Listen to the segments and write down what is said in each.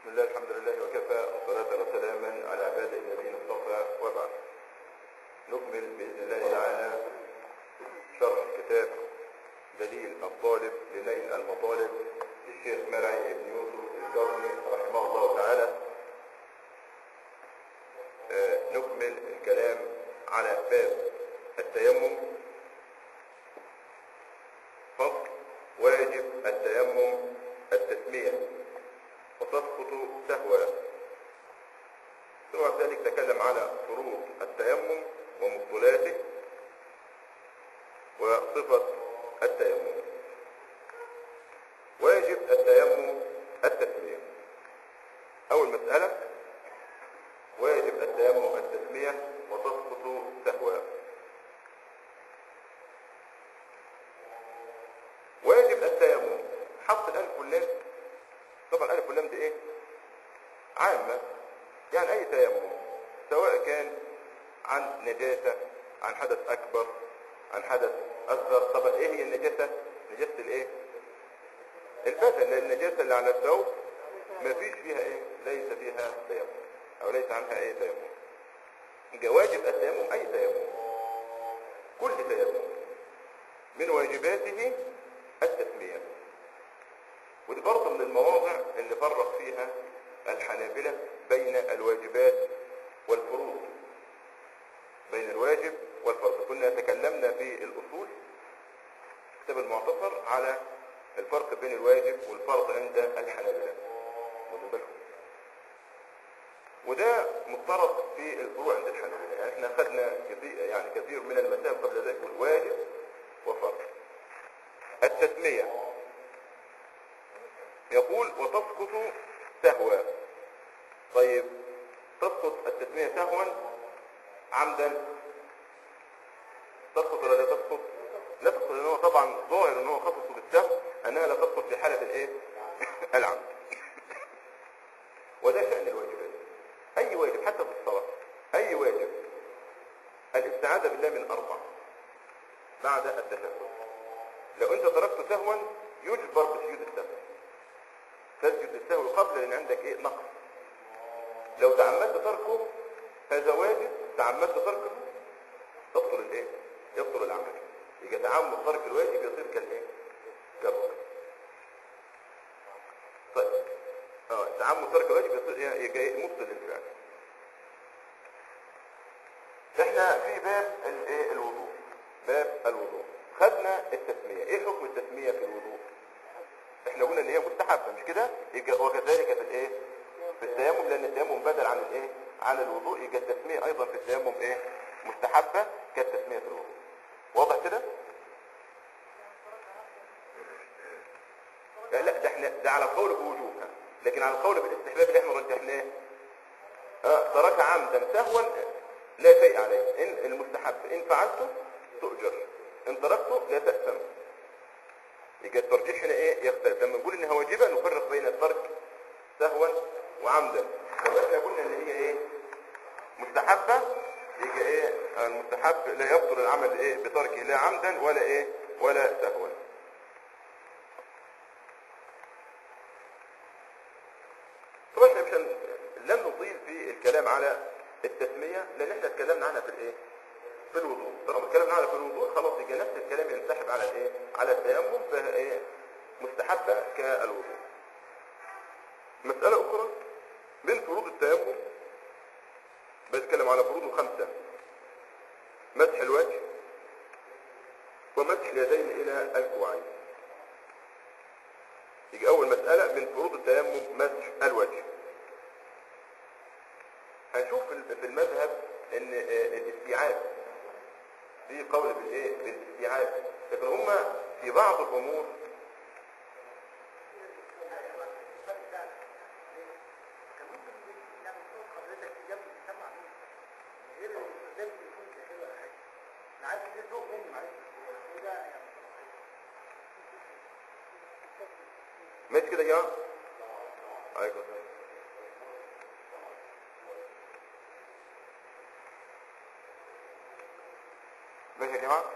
الله الحمد لله وكفى والصلاة وسلاما على عباده الذين اصطفى وبعد نكمل بإذن الله تعالى شرح كتاب دليل الطالب لنيل المطالب للشيخ مرعي بن يوسف القرني رحمه الله تعالى آه، نكمل الكلام على باب التيمم فصل واجب التيمم التسمية وتسقط سهوا ثم ذلك تكلم على فروض التيمم ومبطلاته وصفة التيمم واجب التيمم التسمية أول مسألة واجب التيمم التسمية وتسقط سهوا واجب التيمم حط الألف واللام طبعا الألف واللام دي إيه عامة يعني أي تيمم سواء كان عن نجاسة عن حدث أكبر عن حدث أصغر طبعا إيه هي النجاسة نجاسة الإيه البدن لأن النجاسة اللي على الثوب ما فيش فيها إيه ليس فيها تيمم أو ليس عنها أي تيمم جواجب التيمم أي تيمم كل تيمم من واجباته التسمية ودي برضه من المواضع اللي فرق فيها الحنابلة بين الواجبات والفروض بين الواجب والفرض كنا تكلمنا في الأصول كتاب المعتصر على الفرق بين الواجب والفرض عند الحنابلة واخدين بالكم؟ وده مضطرد في الفروع عند الحنابلة يعني احنا اخذنا كثير يعني كثير من المسائل قبل ذلك واجب وفرض التسمية يقول وتسقط سهوا طيب تسقط التسمية سهوا عمدا تسقط ولا لا تسقط لا تسقط لان هو طبعا ظاهر ان هو خصصه بالسهو انها لا تسقط في حالة الايه العمد وده شأن الواجبات اي واجب حتى في الصلاة اي واجب الاستعاذة بالله من اربع بعد التشهد لو انت تركته سهوا يجبر بسجود السهو تسجد السهو قبل لان عندك ايه نقص لو تعمدت تركه هذا واجب تعمدت تركه تبطل الايه يبطل العمل يبقى تعمد ترك الواجب يصير كالايه كالركن طيب اه تعمد ترك الواجب يصير ايه يبقى ايه مبطل للفعل احنا في باب الايه الوضوء باب الوضوء خدنا التسمية ايه حكم التسمية في الوضوء احنا قلنا ان هي مستحبة مش كده يبقى وكذلك في الايه في التيمم لان التيمم بدل عن الايه عن الوضوء يبقى التسمية ايضا في التيمم ايه مستحبة كالتسمية في الوضوء واضح كده لا لا ده احنا ده على القول بوجوبها لكن على القول بالاستحباب اللي احنا رجحناه اه ترك عمدا سهوا لا شيء عليه ان المستحب ان فعلته تؤجر ان تركته لا تأثم يبقى الترجيح هنا ايه يختلف لما نقول انها واجبه نفرق بين الترك سهوا وعمدا لو احنا قلنا ان هي ايه مستحبه يبقى ايه المستحب لا يبطل العمل ايه بتركه لا عمدا ولا ايه ولا سهوا طبعا احنا مش هن- لن نطيل في الكلام على التسميه لان احنا اتكلمنا عنها في الايه في الوضوء طالما اتكلمنا عنها في الوضوء خلاص يبقى نفس الكلام ينسحب على الايه على التيمم فهي ايه مستحبه كالوضوء مساله اخرى من فروض التيمم بتكلم على فروض خمسه مسح الوجه ومسح اليدين الى الكوعين يجي اول مساله من فروض التيمم مسح الوجه هنشوف في في المذهب ان آه، الاستيعاب في قول بالايه بالاستيعاب لكن هم في بعض الامور ماشي كده يا جماعه عليكم السلام ماشي يا جماعه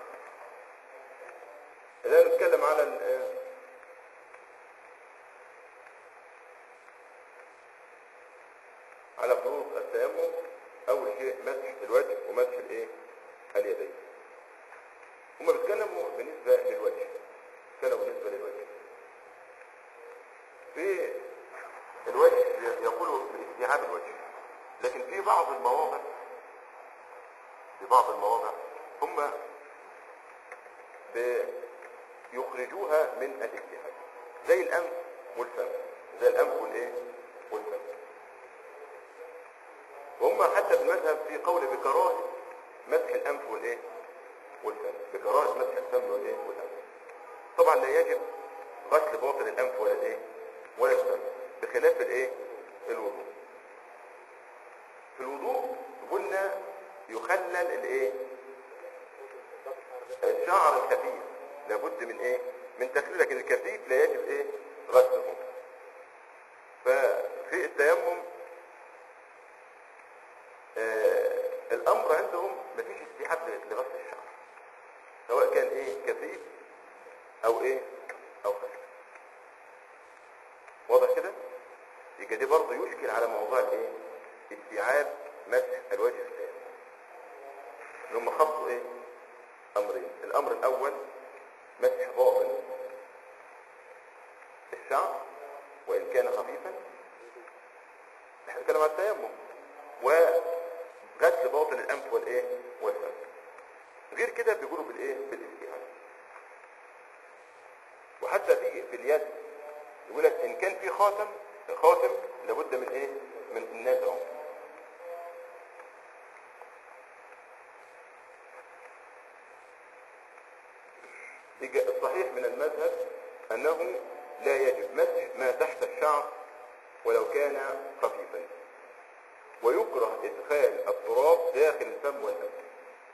الان نتكلم على ال- مسح الوجه ومسح الايه اليدين هما بيتكلموا بالنسبة للوجه بيتكلموا بالنسبة للوجه في الوجه يقولوا باستيعاب الوجه لكن في بعض المواضع في بعض المواضع هم يخرجوها من الاجتهاد زي الانف والفم زي الانف والايه والفم وهم حتى في المذهب في قول بكراهه مسح الانف والايه والفم بكراهه مسح الفم والايه والانف طبعا لا يجب غسل باطن الانف ولا الايه ولا الفم بخلاف الايه الوضوء في الوضوء قلنا يخلل الايه الشعر الخفيف لابد من ايه من تخليل لكن الكثيف لا يجب ايه غسله ففي التيمم آه الامر عندهم مفيش استيحاب لغسل الشعر سواء كان ايه كثيف او ايه او خفيف واضح كده يبقى دي برضه يشكل على موضوع الايه استيعاب مسح الوجه الثاني اللي هم خصوا ايه امرين الامر الاول مسح باطن الشعر وان كان خفيفا احنا بنتكلم عن التيمم وغسل باطن الانف والايه والفم غير كده بيقولوا بالايه بالاستيعاب وحتى في في اليد يقول لك ان كان في خاتم خاتم لابد من ايه من النزع الصحيح من المذهب انه لا يجب مسح ما تحت الشعر ولو كان خفيفا ويكره ادخال التراب داخل الفم والانف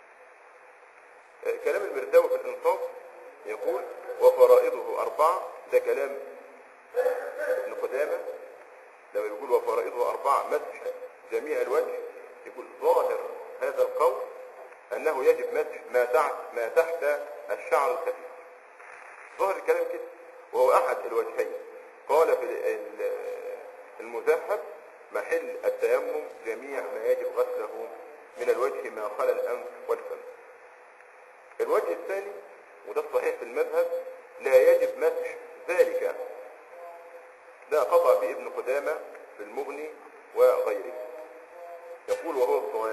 كلام المرداوي في الانصاف يقول وفرائضه اربعه ده كلام ابن قدامه لما يقول وفرائضه اربعه مسح جميع الوجه يقول ظاهر هذا القول انه يجب مسح ما تحت ما تحت الشعر الخفيف ظهر الكلام كده وهو احد الوجهين قال في المذهب محل التيمم جميع ما يجب غسله من الوجه ما خلا الانف والفم الوجه الثاني وده الصحيح في المذهب لا يجب مسح ذلك ده قطع به ابن قدامة في المغني وغيره يقول وهو الصواب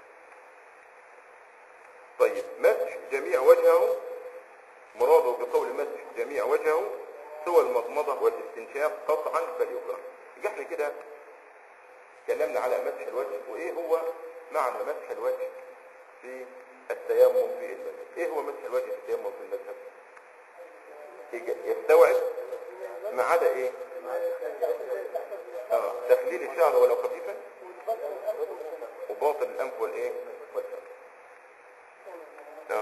طيب مسح جميع وجهه مراده بقول مسح جميع وجهه سوى المضمضة والاستنشاق قطعا فليكره يبقى احنا كده اتكلمنا على مسح الوجه وايه هو معنى مسح الوجه في التيمم في المذهب ايه هو مسح الوجه في التيمم في المذهب يستوعب ما عدا ايه اه تخليل الشعر ولو خفيفا وباطن الانف والايه والفم اه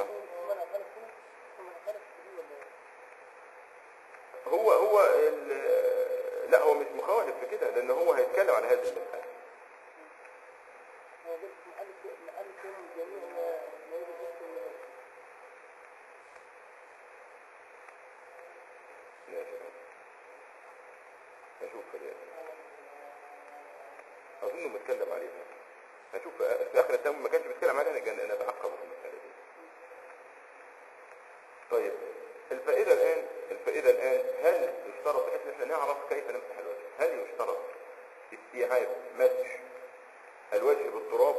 هو هو لا هو مش مخالف في كده لان هو هيتكلم على هذه المسألة هشوف اظنه متكلم عليها هشوف في اخر التمام ما كانش بيتكلم عليها انا انا بعقب في المسألة دي طيب الفائدة الآن الفائدة الآن هل يشترط بحيث ان احنا نعرف كيف نمسح الوجه هل يشترط استيعاب مسح الوجه بالتراب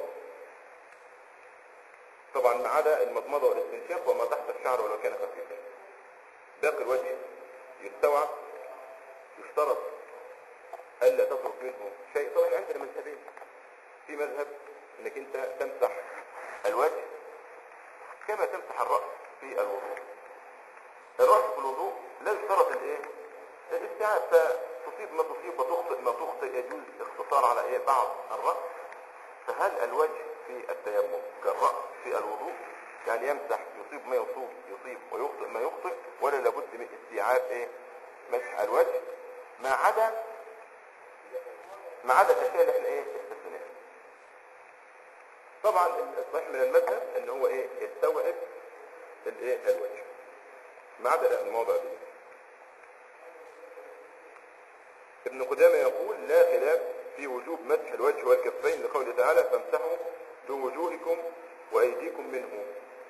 طبعا ما عدا المضمضة والاستنشاق وما تحت الشعر ولو كان خفيفا باقي الوجه يستوعب يشترط ألا تترك منه شيء طبعا عندنا مذهبين في مذهب انك انت تمسح الوجه كما تمسح الرأس في الوضوء الرأس في الوضوء لا يشترط الايه الاستيعاب فتصيب ما تصيب وتخطئ ما تخطئ يجوز اختصار على ايه بعض الرأس فهل الوجه في التيمم كالرأس في الوضوء يعني يمسح يصيب ما يصيب يصيب ويخطئ ما يخطئ ولا لابد من استيعاب ايه مسح الوجه ما عدا ما عدا الاشياء اللي احنا ايه استثناها طبعا الصحيح من المذهب ان هو ايه يستوعب الايه الوجه ما عدا الموضع دي ابن قدامة يقول لا خلاف في وجوب مسح الوجه والكفين لقوله تعالى فامسحوا بوجوهكم وأيديكم منه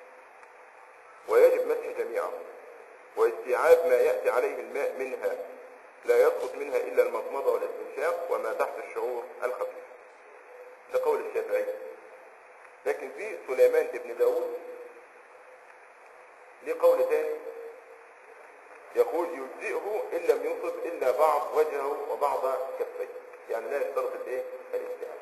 ويجب مسح جميعه واستيعاب ما يأتي عليه الماء منها لا يسقط منها إلا المضمضة والاستنشاق وما تحت الشعور الخفيف ده قول الشافعي لكن في سليمان بن داود ليه قول ثاني يقول يجزئه إن لم ينصب إلا بعض وجهه وبعض كفيه يعني لا يشترط الايه الاستيعاب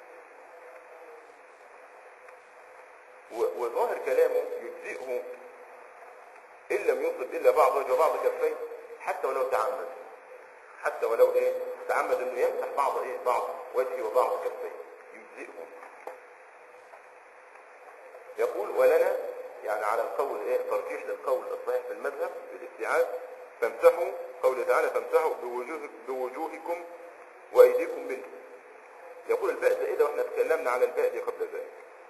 و- وظاهر كلامه يجزئه إن لم ينصب إلا بعض وجهه وبعض كفيه حتى ولو تعمد حتى ولو ايه تعمد انه يمسح بعض ايه بعض وجهه وبعض كفيه يجزئه يقول ولنا يعني على القول ايه ترجيح للقول الصحيح في المذهب بالاستيعاب فامسحوا قوله تعالى فامسحوا بوجوه بوجوهكم وايديكم منه يقول الباء زائده واحنا تكلمنا على الباء دي قبل ذلك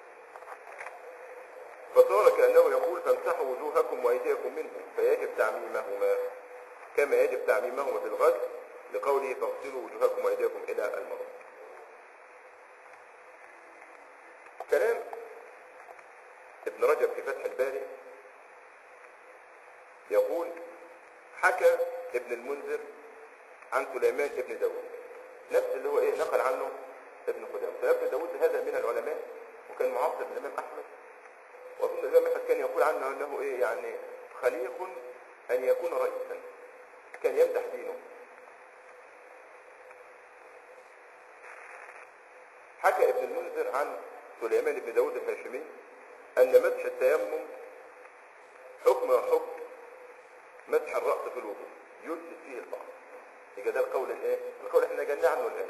فصار كانه يقول فامسحوا وجوهكم وايديكم منه فيجب تعميمهما كما يجب تعميمهما بالغسل لقوله فاغسلوا وجوهكم وايديكم الى المرض كلام ابن رجب في فتح الباري يقول حكى ابن المنذر عن سليمان ابن داود نفس اللي هو ايه نقل عنه ابن قدامه فابن داود هذا من العلماء وكان معاصر للامام احمد واظن الامام احمد كان يقول عنه انه ايه يعني خليق ان يكون رئيسا كان يمدح دينه حكى ابن المنذر عن سليمان بن داود الهاشمي أن مسح التيمم حكم حكم مسح الرأس في الوضوء يجزي فيه البعض يبقى ده القول الايه؟ القول احنا جانا عنه الآن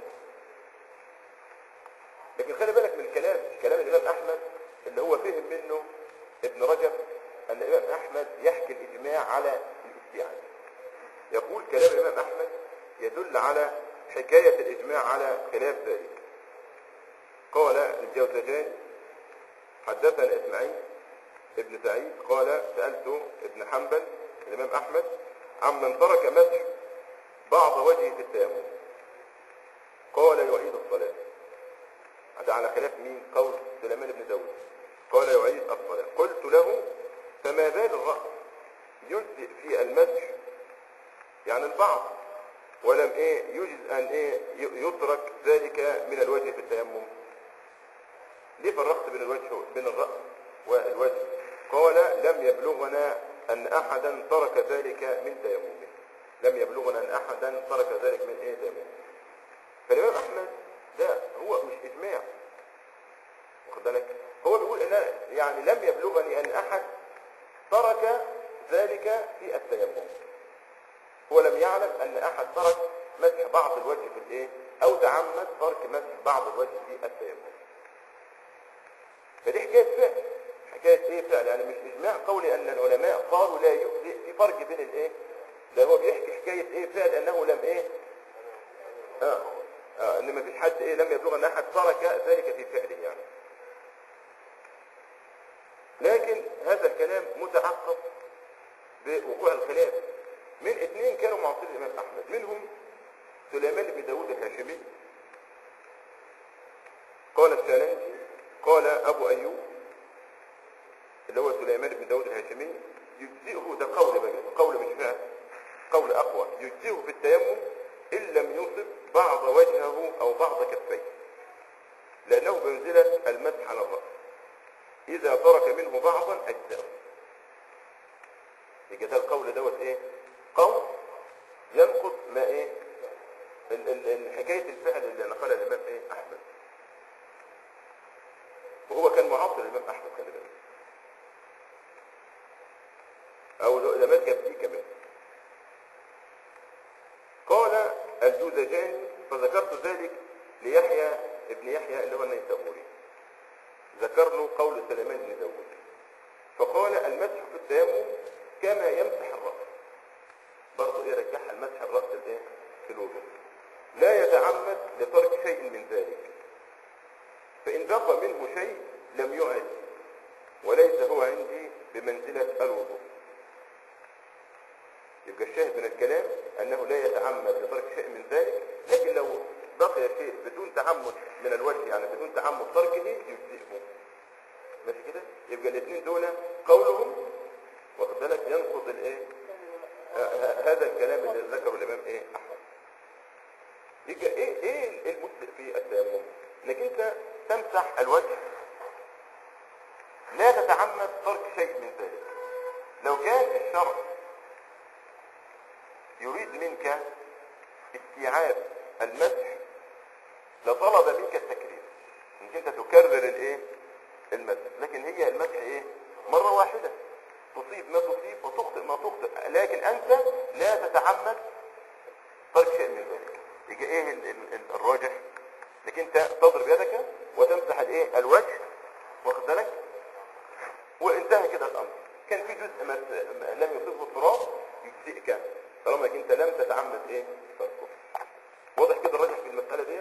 لكن خلي بالك من الكلام كلام الإمام أحمد اللي هو فهم منه ابن رجب أن الإمام أحمد يحكي الإجماع على الاستيعاب يقول كلام الإمام أحمد يدل على حكاية الإجماع على خلاف ذلك قال الجوزجاني حدثنا إسماعيل ابن سعيد قال سألت ابن حنبل الإمام أحمد عمن ترك مسح بعض وجهه في التيمم قال يعيد الصلاة هذا على خلاف مين قول سليمان بن داود قال يعيد الصلاة قلت له فما بال الرأس يجزئ في المسح يعني البعض ولم ايه يجز ان ايه يترك ذلك من الوجه في التيمم ليه فرقت بين الوجه بين الرأس والوجه قال لم يبلغنا ان احدا ترك ذلك من تيممه لم يبلغنا ان احدا ترك ذلك من ايه تيممه فالامام احمد ده هو مش اجماع واخد بالك هو بيقول ان يعني لم يبلغني ان احد ترك ذلك في التيمم هو لم يعلم ان احد ترك مسح بعض الوجه في الايه او تعمد ترك مسح بعض الوجه في التيمم فدي حكايه فعل حكايه ايه فعل يعني مش اجماع قولي ان العلماء قالوا لا يجزئ في فرق بين الايه ده هو بيحكي حكايه ايه فعل انه لم ايه اه, آه ان ما فيش حد ايه لم يبلغ ان احد ترك ذلك في فعله يعني لكن هذا الكلام متعقب بوقوع الخلاف من اثنين كانوا معاصرين الامام احمد منهم سليمان بن داود الهاشمي قال الشالنجي قال ابو ايوب اللي هو سليمان بن داود الهاشمي يجزئه ده قول بقى قول مش فعل قول اقوى يجزئه في التيمم ان لم يصب بعض وجهه او بعض كفيه لانه بمنزله المسح على الراس اذا ترك منه بعضا اجزاه يبقى ده القول دوت ايه قول ينقض ما ايه ال- ال- ال- حكايه الفعل اللي نقلها الامام ايه احمد وهو كان معاصر الامام احمد خلي بالك او العلماء جاب دي كمان قال الجوزجاني فذكرت ذلك ليحيى ابن يحيى اللي هو النيسابوري ذكر له قول سليمان بن داود فقال المسح في التيمم كما يمسح الرأس برضه ايه رجعها المسح الرأس الايه في الوضوء لا يتعمد لترك شيء من ذلك فإن بقى منه شيء لم يعد وليس هو عندي بمنزلة الوضوء يبقى الشاهد من الكلام أنه لا يتعمد لترك شيء من ذلك لكن لو بقي شيء بدون تعمد من الوجه يعني بدون تعمد تركه يجزئه ماشي كده يبقى الاثنين دول قولهم واخد بالك ينقض الايه ه- ه- هذا الكلام اللي ذكره الامام ايه احمد يبقى ايه ايه المسلم في التيمم انك انت تمسح الوجه لا تتعمد ترك شيء من ذلك لو كان الشرع يريد منك استيعاب المسح لطلب منك التكرير انك انت تكرر الايه المسح لكن هي المسح ايه مرة واحدة تصيب ما تصيب وتخطئ ما تخطئ لكن انت لا تتعمد ترك شيء من ذلك يجي ايه ال- ال- ال- الراجح انك انت تضرب يدك وتمسح الايه الوجه واخد بالك وانتهى كده الامر كان في جزء ما ما لم يصبه التراب يجزئك طالما انك انت لم تتعمد ايه تركه واضح كده الراجح في المساله دي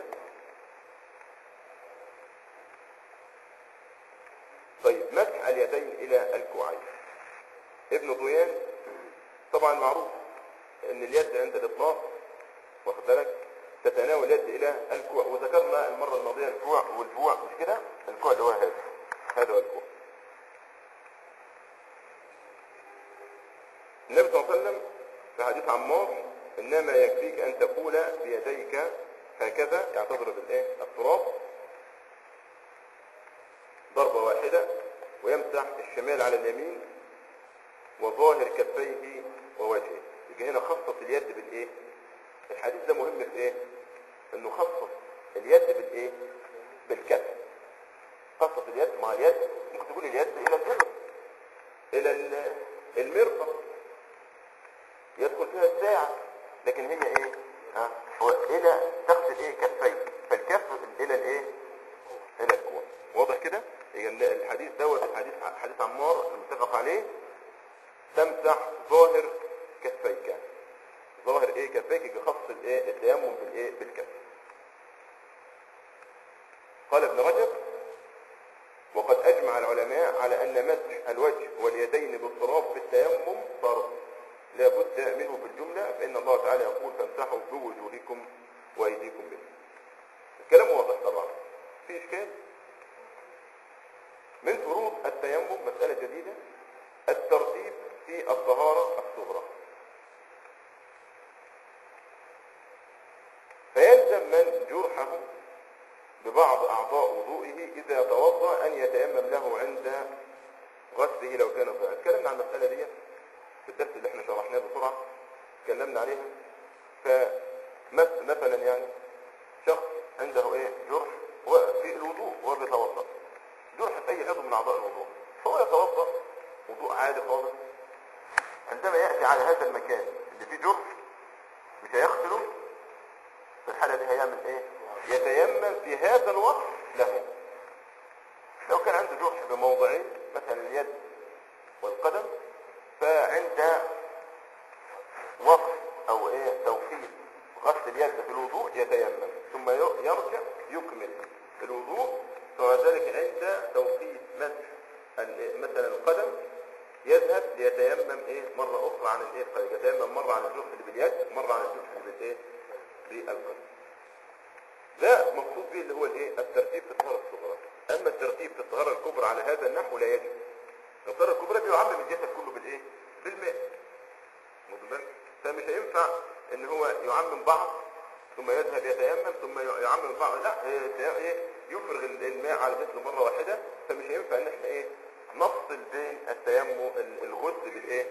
طيب مسح اليدين الى الكوعين ابن ضيان طبعا معروف ان اليد عند الاطلاق واخد بالك تتناول اليد الى الكوع وذكرنا المره الماضيه الكوع والبوع مش كده الكوع اللي هو هذا هذا هو الكوع النبي صلى الله عليه وسلم في حديث عمار انما يكفيك ان تقول بيديك هكذا يعني تضرب الايه التراب ضربه واحده ويمسح الشمال على اليمين وظاهر كفيه ووجهه يبقى هنا خصص اليد بالايه الحديث ده مهم في ايه انه خصص اليد بالايه بالكف خصص اليد مع اليد ممكن تقول اليد الى الجبل الى ال- المرفق يدخل فيها الساعة لكن هي ايه ها هو الى تغسل ايه كفين فالكف الى الايه الى الكوع واضح كده يبقى الحديث دوت الحديث حديث عمار المتفق عليه تمسح ظاهر كفيك ظاهر ايه كفيك يخص الايه التيمم بالايه بالكف قال ابن رجب وقد اجمع العلماء على ان مسح الوجه واليدين بالتراب في التيمم فرض لا بد منه بالجمله فان الله تعالى يقول فامسحوا بوجوهكم وايديكم منه الكلام واضح طبعا في اشكال من فروض التيمم مساله جديده الترتيب في الطهاره الصغرى فيلزم من جرحه ببعض أعضاء وضوئه إذا توضأ أن يتيمم له عند غسله لو كان صحيح اتكلمنا عن المسألة دي في الدرس اللي احنا شرحناه بسرعة اتكلمنا عليها فمثل مثلا يعني شخص عنده ايه جرح وفي الوضوء وهو بيتوضأ جرح في أي عضو من أعضاء الوضوء فهو يتوضأ وضوء عادي خالص عندما يأتي على هذا المكان اللي فيه جرح مش هيغسله في الحالة دي هيعمل ايه يتيمم في هذا الوقت له لو كان عنده جرح بموضعين مثلا اليد والقدم فعند وقف او ايه توقيت غسل اليد في الوضوء يتيمم ثم ي- يرجع يكمل الوضوء وذلك عند توقيت مسح ال- مثلا القدم يذهب ليتيمم ايه مرة اخرى عن الايه القدم يتيمم مرة عن الجرح اللي باليد مرة عن الجرح اللي بالايه بالقدم ده مقصود به اللي هو الايه الترتيب في الطهاره الصغرى اما الترتيب في الطهاره الكبرى على هذا النحو لا يجب الطهاره الكبرى بيعمم الجسد كله بالايه بالماء واخد بالك؟ فمش هينفع ان هو يعمم بعض ثم يذهب يتيمم ثم يعمم بعض لا إيه، ايه يفرغ الماء على مثل مره واحده فمش هينفع ان احنا ايه نفصل بين التيمم الغسل بالايه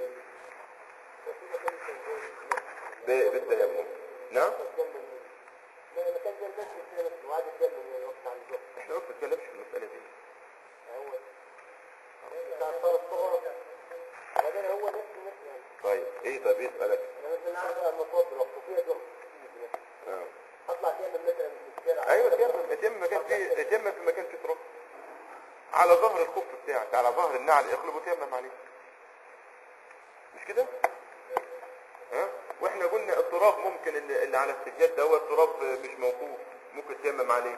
ب- بالتيمم نعم لما كان زي البس كده بس وعاد الدم من الوقت عن الجهد احنا ما بنتكلمش في المساله دي هو بتاع الصلاة الصغرى بعدين هو نفس النفس يعني طيب ايه طب يسالك انا مثلا عارف بقى المطوات الوقت وفيها ضغط آه. اطلع كده مثلا من الشارع ايوه تيمم يتم مكان فيه يتم في مكان فيه تراب على ظهر الخف بتاعك على ظهر النعل اقلبه تيمم عليه مش كده ها واحنا قلنا التراب ممكن اللي, اللي على السجاد دوت تراب مش موقوف ممكن تيمم عليه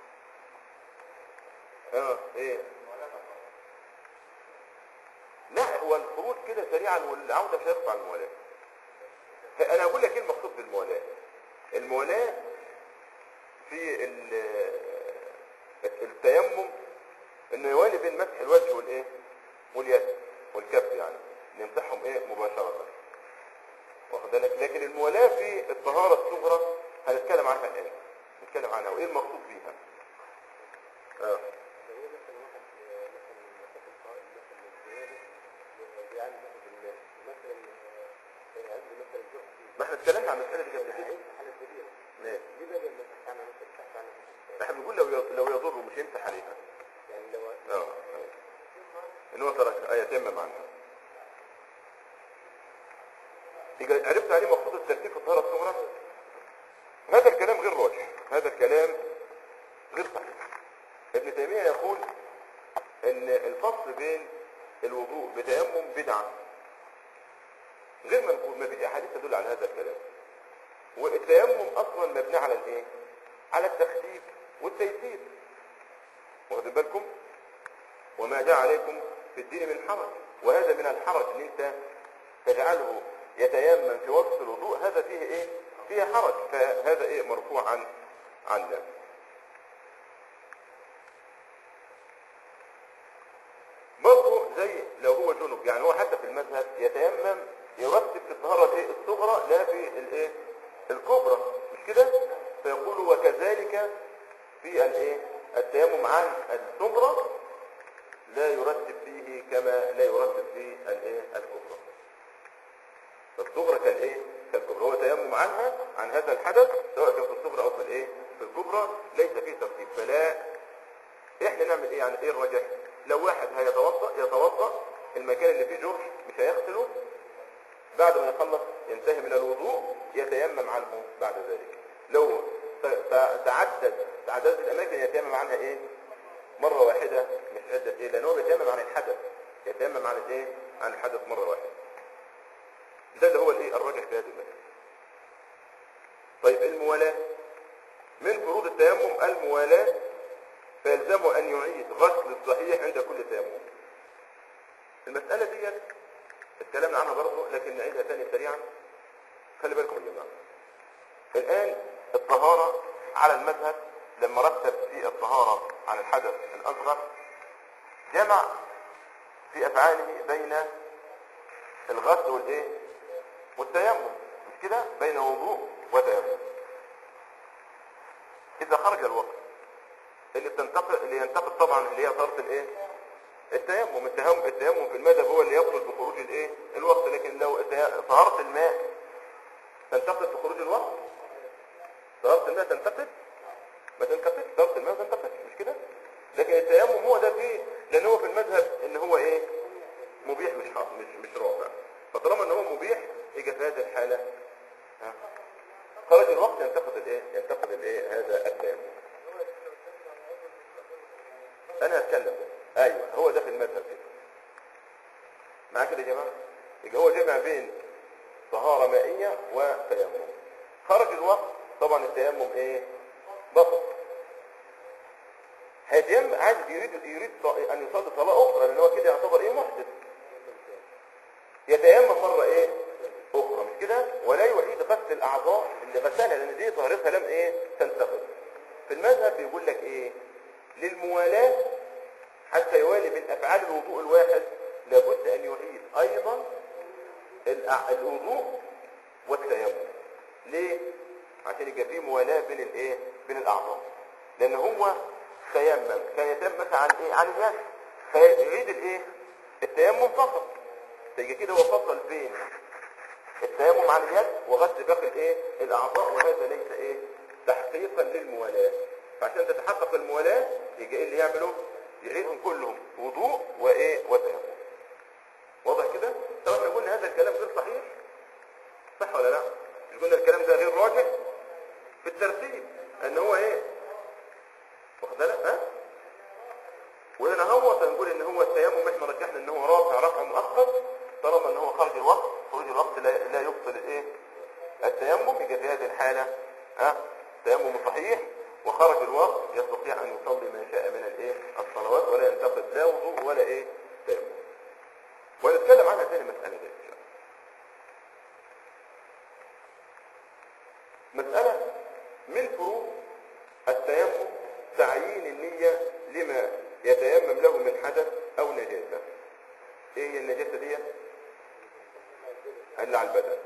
اه ايه لا هو الخروج كده سريعا والعودة مش هيقطع الموالاة انا اقول لك ايه المقصود بالموالاة الموالاة في ال- التيمم انه يوالي بين مسح الوجه والايه واليد والكف يعني نمسحهم ايه مباشرة واخد بالك لكن الموالاة في الطهارة الصغرى هنتكلم عنها الان نتكلم عنها وايه المقصود بيها اه ما احنا اتكلمنا عن المسألة دي قبل كده ماشي احنا بنقول لو يض- لو يضر مش يمسح عليها اه أيوة. ان هو ترك ايه تمم عنها يبقى عرفت عليه مقصود الترتيب في الطهاره الصغرى هذا الكلام غير راجح هذا الكلام غير صحيح ابن تيميه يقول ان الفصل بين الوضوء بتيمم بدعه غير منقول ما فيش احاديث تدل على هذا الكلام والتيمم اصلا مبني على الايه على التخفيف والتيسير واخدين بالكم وما جاء عليكم في الدين من حرج وهذا من الحرج ان انت تجعله يتيمم في وقت الوضوء هذا فيه ايه فيه حرج فهذا ايه مرفوع عن عنا برضه زي لو هو جنب يعني هو حتى في المذهب يتيمم يرتب في الطهارة الايه الصغرى لا في الايه الكبرى مش كده فيقول وكذلك في الايه التيمم عن الصغرى لا يرتب فيه كما لا يرتب في الايه الكبرى فالصغرى كالايه كالكبرى هو تيمم عنها عن هذا الحدث سواء كان في الصغرى او في الايه في الكبرى ليس فيه ترتيب فلا احنا نعمل ايه يعني ايه الرجح لو واحد هيتوضا يتوضا المكان اللي فيه جرح مش هيغسله بعد ما يخلص ينتهي من الوضوء يتيمم عنه بعد ذلك لو ت- ت- تعدد تعددت الاماكن يتيمم عنها ايه مره واحده مش عده ايه لان هو بيتيمم عن الحدث يتيمم عن الايه عن الحدث مره واحده ده اللي هو الايه الراجح في هذه المساله طيب الموالاه من فروض التيمم الموالاه فيلزمه ان يعيد غسل الصحيح عند كل تيمم المساله دي اتكلمنا عنها برضه لكن نعيدها تاني سريعا خلي بالكم يا جماعه الان الطهاره على المذهب لما رتب في الطهاره عن الحدث الاصغر جمع في افعاله بين الغسل والايه والتيمم مش كده بين وضوء وتيمم اذا خرج الوقت اللي بتنتقل اللي ينتقل طبعا اللي هي طهاره الايه التيمم التيمم التيمم في المذهب هو اللي يبطل بخروج الايه الوقت لكن لو التي- طهاره الماء تنتقل بخروج الوقت طهاره الماء تنتقل ما تنتقلش طهاره الماء ما تنتقلش مش كده لكن التيمم هو ده فيه لان هو في المذهب ان هو ايه مبيح مش حق مش مش رافع فطالما ان هو مبيح يجي في هذه الحاله ها خرج الوقت ينتقد الايه ينتقد الايه هذا التيمم انا هتكلم ده. ايوه هو ده في المذهب كده معاك كده يا جماعه يبقى هو جمع بين طهاره مائيه وتيمم خرج الوقت طبعا التيمم ايه بطل هيتيمم عايز يريد يريد ط- ان يصلي صلاه اخرى لان هو كده يعتبر ايه محدث يتيمم مره ايه اخرى مش كده ولا يعيد غسل الاعضاء اللي غسلها لان دي طهارتها لم ايه تنتقل في المذهب بيقول لك ايه للموالاه حتى يوالي من افعال الوضوء الواحد لابد ان يعيد ايضا الأع- الوضوء والتيمم ليه عشان يبقى في موالاه بين الايه بين الاعضاء لان هو تيمم كان يتيمم مثلا عن ايه عن اليد فيعيد الايه التيمم فقط فيجي كده هو فصل بين التيمم عن اليد وغسل باقي الايه الاعضاء وهذا ليس ايه تحقيقا للموالاه فعشان تتحقق الموالاه يجي ايه اللي يعمله يعيدهم كلهم وضوء وايه وتيمم واضح كده طب احنا قلنا هذا الكلام غير صحيح صح ولا لا مش قلنا الكلام ده غير راجح في الترتيب ان هو ايه واخد بالك ها وهنا هو نقول ان هو التيمم احنا رجحنا ان هو رافع رفع مؤقت طالما ان هو خارج الوقت خروج الوقت لا, لا يبطل الايه التيمم يبقى في هذه الحاله ها تيمم صحيح وخرج الوقت يستطيع ان يصلي ما شاء من الايه الصلوات ولا ينتقد لا وضوء ولا ايه تيمم ونتكلم عنها تاني مسألة دي إن شاء الله. مسألة من فروض التيمم تعيين النية لما يتيمم له من حدث أو نجاسة ايه هي النجاسة دي اللي على البدن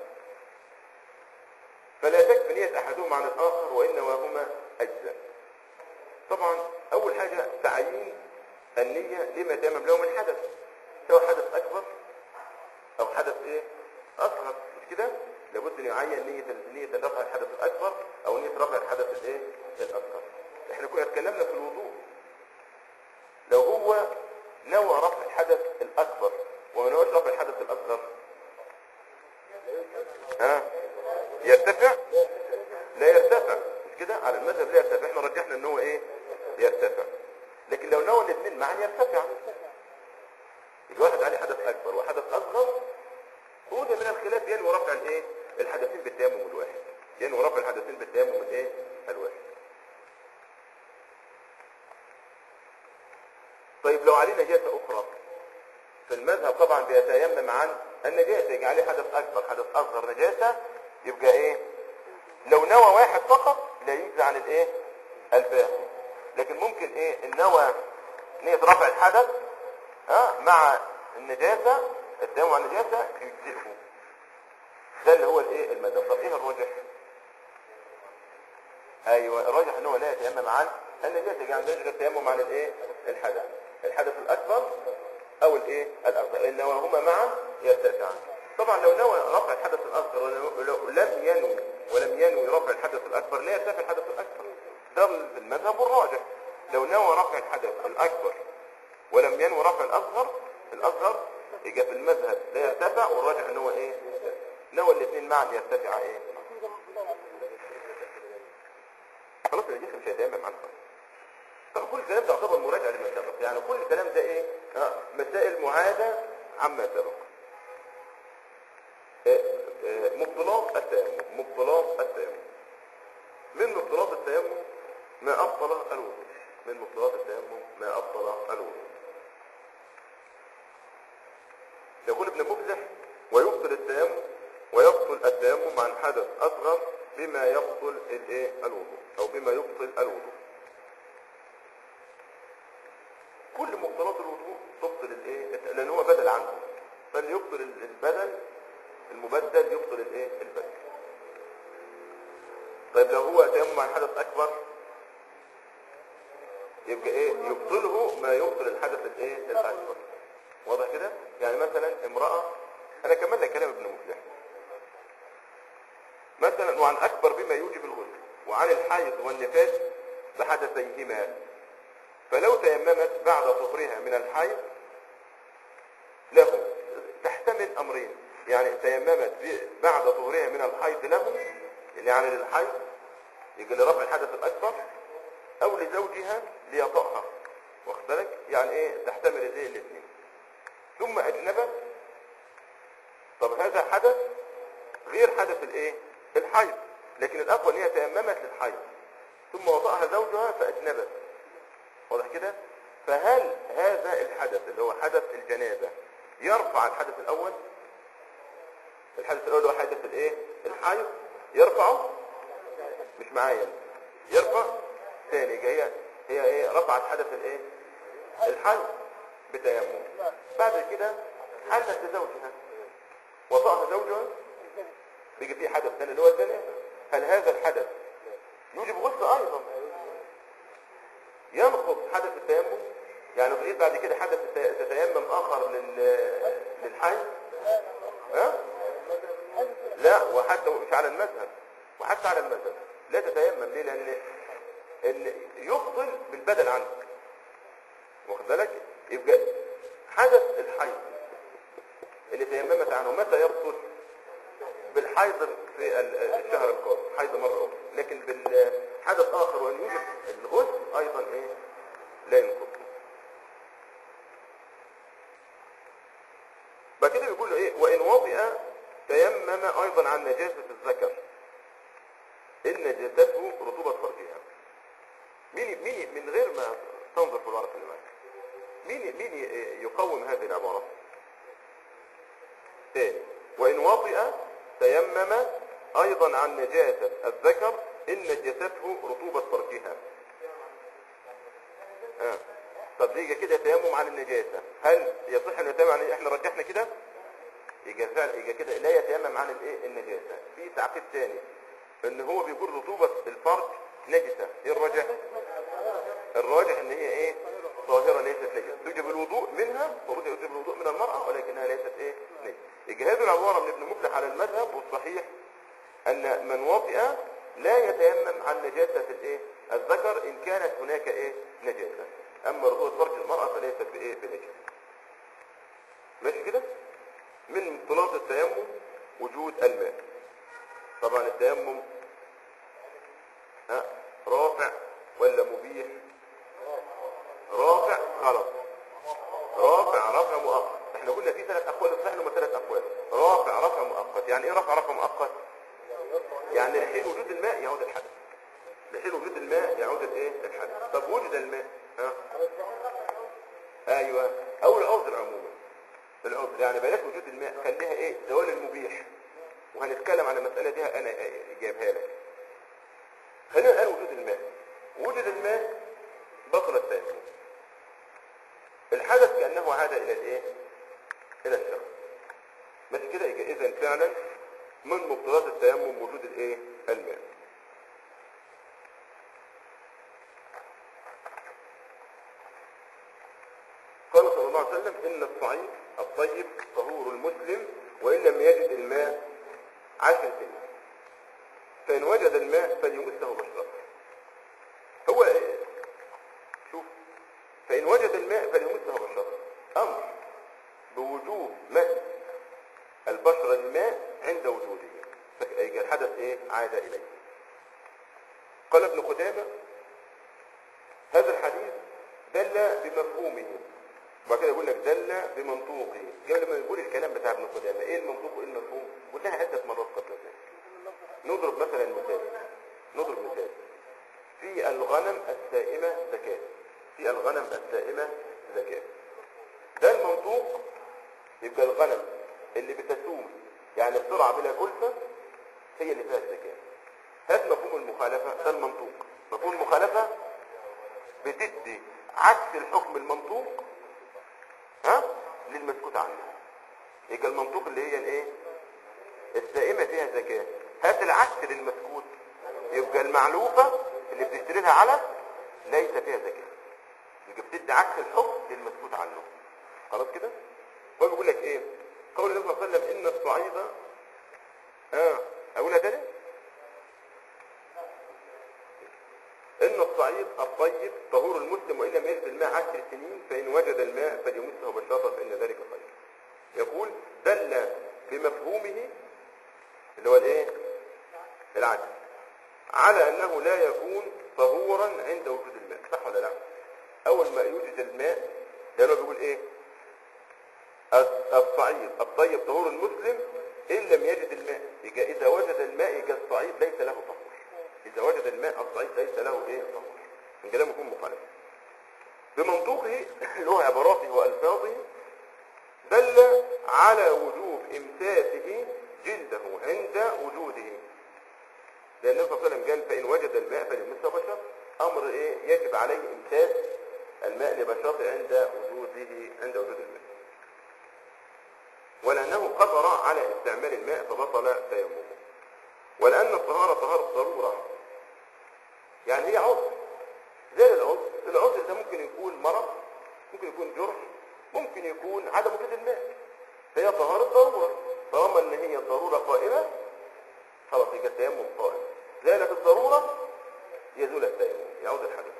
فلا تكفي نية أحدهما عن الآخر وإنما هما أجزاء طبعا أول حاجة تعيين النية لما يتيمم له من حدث سواء حدث أكبر أو حدث إيه أصغر مش كده لابد أن يعين نية نية رفع الحدث الأكبر أو نية رفع الحدث الإيه الأصغر احنا كنا اتكلمنا في الوضوء لو هو نوى رفع الحدث الأكبر وما نواش رفع الحدث الأصغر ها يرتفع لا يرتفع مش كده على المذهب لا يرتفع احنا رجحنا ان هو ايه يرتفع لكن لو نوى الاثنين معا يرتفع الواحد عليه حدث اكبر وحدث اصغر هو ده من الخلاف ينوي رفع الايه الحدثين بالتيمم الواحد ينوي رفع الحدثين بالتيمم الايه الواحد طيب لو عليه نجاسة أخرى في المذهب طبعا بيتيمم عن النجاسة يجي عليه حدث أكبر حدث أصغر نجاسة يبقى إيه لو نوى واحد فقط لا يجزي عن الإيه الباقي لكن ممكن إيه النوى نية رفع الحدث ها مع النجاسة التيمم عن النجاسة يجزئه ده اللي هو الإيه المذهب طب إيه الراجح ايوه الراجح ان هو لا يتيمم عن النجاسه يعني ذلك التيمم عن الايه الحدث الحدث الاكبر او الايه الاصغر ان نواهما معا يرتفعان طبعا لو نوى رفع الحدث الاصغر ولو لم ينوي ولم ينوي رفع الحدث الاكبر لا يرتفع الحدث الاكبر ده المذهب الراجح لو نوى رفع الحدث الاكبر ولم ينوي رفع الاصغر الاصغر يبقى في المذهب لا يرتفع والراجح ان هو ايه نوى الاثنين معا يرتفع ايه خلاص الجسم مش هيتيمم عنه طب كل الكلام ده يعتبر مراجعه لما سبق يعني كل الكلام ده ايه آه، مسائل معاده عما سبق آه، آه، مبطلات التيمم مبطلات التيمم من مبطلات التيمم ما ابطل الوضوء من مبطلات التيمم ما ابطل الوضوء يقول ابن مفلح ويبطل التيمم ويبطل التيمم عن حدث اصغر بما يبطل الايه الوضوء او بما يبطل الوضوء كل مبطلات الوضوء تبطل الايه لان هو بدل عنه فليبطل البدل المبدل يبطل الايه البدل طيب لو هو تيمم عن حدث اكبر يبقى ايه يبطله ما يبطل الحدث الايه الاكبر واضح كده يعني مثلا امراه انا كملت كلام ابن مفلح مثلا وعن اكبر بما يوجب الغسل وعن الحيض والنفاس بحدثيهما فلو تيممت بعد طهرها من الحيض له تحتمل امرين يعني تيممت ب- بعد طهرها من الحيض له يعني للحيض يجي لرفع الحدث الاكبر او لزوجها ليطأها واخد بالك يعني ايه تحتمل الايه الاثنين ثم اجنبت طب هذا حدث غير حدث الايه الحيض لكن الاقوى ان هي تيممت للحيض ثم وطأها زوجها فاجنبت واضح كده فهل هذا الحدث اللي هو حدث الجنابه يرفع الحدث الاول الحدث الاول هو حدث الايه الحيض يرفعه مش معايا يرفع ثاني هي هي ايه رفعت حدث الايه الحيض بتيمم بعد كده حلت لزوجها وطأها زوجها بيجي فيه حدث ثاني اللي هو الثاني هل هذا الحدث يوجب غسل ايضا ينقض حدث التيمم يعني تريد بعد كده حدث الت- تتيمم اخر لل للحي ها لا وحتى مش على المذهب وحتى على المذهب لا تتيمم ليه لان ان يبطل بالبدل عنك واخد بالك يبقى حدث الحيض اللي تيممت عنه متى يبطل بالحيض في ال- الشهر القادم حيض مرة أخرى لكن بالحدث آخر وأن يوجد الغسل أيضا إيه لا ينقض بعد كده بيقول له إيه وإن وطئ تيمم أيضا عن نجاسة الذكر إن نجاسته رطوبة فرجها مين مين من غير ما تنظر في الورقة اللي معاك مين مين ي- يقوم هذه العبارة ثاني وإن وطئ تيمم أيضا عن نجاسة الذكر إن نجاسته رطوبة فرجها آه. طب يجي كده تيمم عن النجاسة هل يصح ان يتيمم عن احنا رجحنا كده يجي فعلا يجي كده لا يتيمم عن الايه النجاسة في تعقيد ثاني ان هو بيقول رطوبة الفرج نجسة ايه الراجح الراجح ان هي ايه ظاهرة ليست نجسة تجب الوضوء منها المفروض يجب الوضوء من المرأة ولكنها ليست ايه نجسة يجي هذه العبارة من ابن مفلح على المذهب والصحيح ان من وطئ لا يتيمم عن نجاسة الايه الذكر ان كانت هناك ايه نجاسة اما رطوبة فرج المرأة فليست بايه بنجسة ماشي كده من مبطلات التيمم وجود الماء طبعا التيمم ها رافع ولا مبيح رافع خلاص رافع رفع مؤقت احنا قلنا في ثلاث اقوال صحيح هم ثلاث اقوال رافع رفع مؤقت يعني ايه رفع رفع مؤقت يعني لحين وجود الماء يعود الحدث لحين وجود الماء يعود الايه الحدث طب وجد الماء ها ايوه او العذر عموما العذر يعني بلاش وجود الماء خليها ايه زوال المبيح وهنتكلم عن المسألة دي انا جايبها لك خلينا الان وجود الماء وجد الماء بطل التيمم الحدث كأنه عاد الى الايه الى الشخص ماشي كده يبقى اذا فعلا من مبطلات التيمم وجود الايه الماء قال صلى الله عليه وسلم ان الصعيد الطيب طهور المسلم وان لم يجد الماء عشر سنين فان وجد الماء فليمسه بشرته هو إيه؟ شوف فان وجد الماء فليمسه بشرته امر بوجوب مس البشرة الماء عند وجوده فيجي الحدث ايه عاد اليه قال ابن قدامة هذا الحديث دل بمفهومه وبعد كده يقول لك دل بمنطوقه قبل ما يقول الكلام بتاع ابن قدامة ايه المنطوق وايه المفهوم قلناها عدة مرات قبل ذلك نضرب مثلا مثال نضرب مثال في الغنم السائمة زكاة في الغنم السائمة زكاة ده المنطوق يبقى الغنم اللي بتسوم يعني بسرعة بلا كلفة هي اللي فيها الزكاة هذا مفهوم المخالفة ده المنطوق مفهوم المخالفة بتدي عكس الحكم المنطوق ها للمسكوت عنه يبقى المنطوق اللي هي الايه السائمة فيها زكاة هات العكس للمسكوت يبقى المعلوفة اللي بتشتري لها علف ليس فيها زكاة يبقى بتدي عكس الحكم للمسكوت عنه خلاص كده هو بيقول لك ايه قول النبي صلى الله عليه وسلم ان الصعيد اه اقولها تاني ان الصعيد الطيب طهور المسلم وان لم يجد الماء عشر سنين فان وجد الماء فليمسه بشرطه فان ذلك خير يقول دل بمفهومه اللي هو الايه العدل على انه لا يكون طهورا عند وجود الماء صح ولا لا اول ما يوجد الماء ده اللي هو بيقول ايه الصعيد الطيب طهور المسلم ان لم يجد الماء يبقى اذا وجد الماء يبقى الصعيد ليس له طهور اذا وجد الماء الصعيد ليس له ايه طهور من كلام يكون مخالف بمنطوقه اللي هو عباراته والفاظه دل على وجوب امساسه جلده عند وجوده لان النبي صلى الله عليه وسلم قال فان وجد الماء فليمسه بشر امر ايه يجب عليه امساس الماء لبشرته عند وجوده عند وجود الماء ولأنه قدر على استعمال الماء فبطل تيممه ولأن الطهارة طهارة ضرورة يعني هي عذر زي العذر العذر ده ممكن يكون مرض ممكن يكون جرح ممكن يكون عدم وجود الماء فهي طهارة ضرورة طالما ان هي الضرورة قائمة خلاص يبقى التيمم قائم زالت الضرورة يزول التيمم يعود الحدث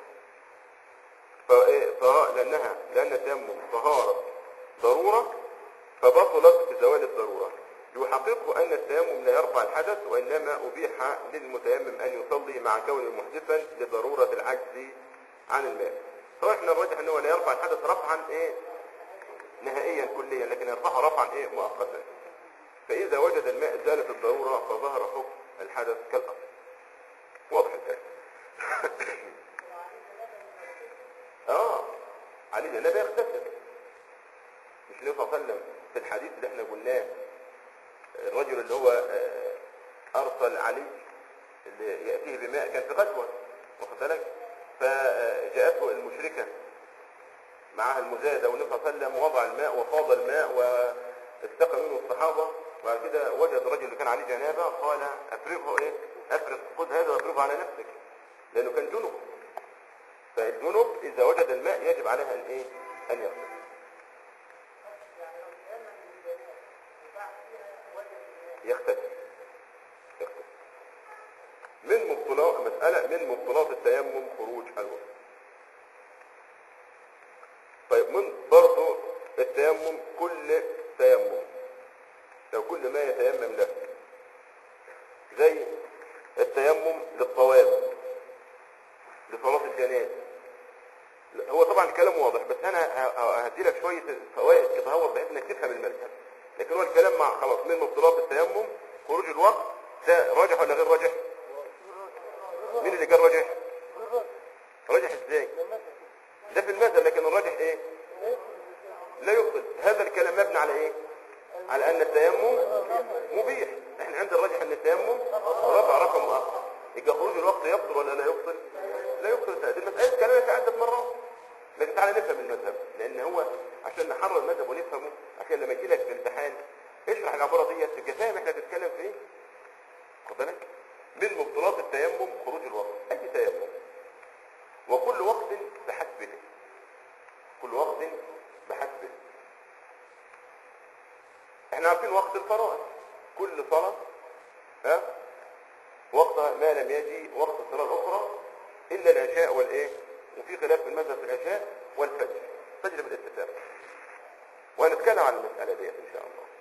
فإيه لأنها لأن التيمم طهارة ضرورة فبطلت بزوال الضرورة يحقق أن التيمم لا يرفع الحدث وإنما أبيح للمتيمم أن يصلي مع كونه محدثا لضرورة العجز عن الماء فإحنا الراجح أنه لا يرفع الحدث رفعا إيه نهائيا كليا لكن يرفعه رفعا إيه مؤقتا فإذا وجد الماء زالت الضرورة فظهر حكم الحدث كالأصل واضح الآن آه علي النبي يغتسل مش النبي صلى الله عليه وسلم في الحديث اللي احنا قلناه الرجل اللي هو آه، ارسل علي اللي ياتيه بماء كان في غزوه واخد بالك فجاءته المشركه معها المزاده والنبي صلى الله عليه وسلم وضع الماء وفاض الماء واستقى منه الصحابه وبعد كده وجد الرجل اللي كان عليه جنابه قال افرغه ايه؟ افرغ خذ هذا وافرغه على نفسك لانه كان جنب فالجنب اذا وجد الماء يجب عليها ان ايه؟ ان يغسل يختلف يختلف من مبطلات مسألة من مبطلات التيمم خروج الوقت طيب من برضو التيمم كل تيمم لو كل ما يتيمم له زي التيمم للطواف لصلاة الجنازة لا، هو طبعا الكلام واضح بس انا هدي لك شويه فوائد كده هو بحيث انك تفهم المذهب لكن هو الكلام مع خلاص من مبطلات التيمم خروج الوقت ده راجح ولا غير راجح؟ مين اللي قال راجح؟ راجح ازاي؟ ده في المذهب لكن الراجح ايه؟ لا يبطل هذا الكلام مبني على ايه؟ على ان التيمم مبيح احنا عند الراجح ان التيمم رفع رقم مؤخر يبقى خروج الوقت يبطل ولا لا يبطل؟ لا يبطل هذه المسألة كلامك عدة مرات لكن تعالى نفهم المذهب لان هو عشان نحرر المذهب ونفهمه عشان لما يجي لك في الامتحان اشرح العباره ديت تبقى فاهم احنا بنتكلم في ايه خد بالك من مبطلات التيمم خروج الوقت اي تيمم وكل وقت بحسبه كل وقت بحسبه احنا عارفين وقت الفرائض كل صلاه ها وقتها ما لم يجي وقت الصلاه الاخرى الا العشاء والايه وفي خلاف في المذهب في العشاء والفجر فجر بالاتفاق وهنتكلم عن المسألة ديت إن شاء الله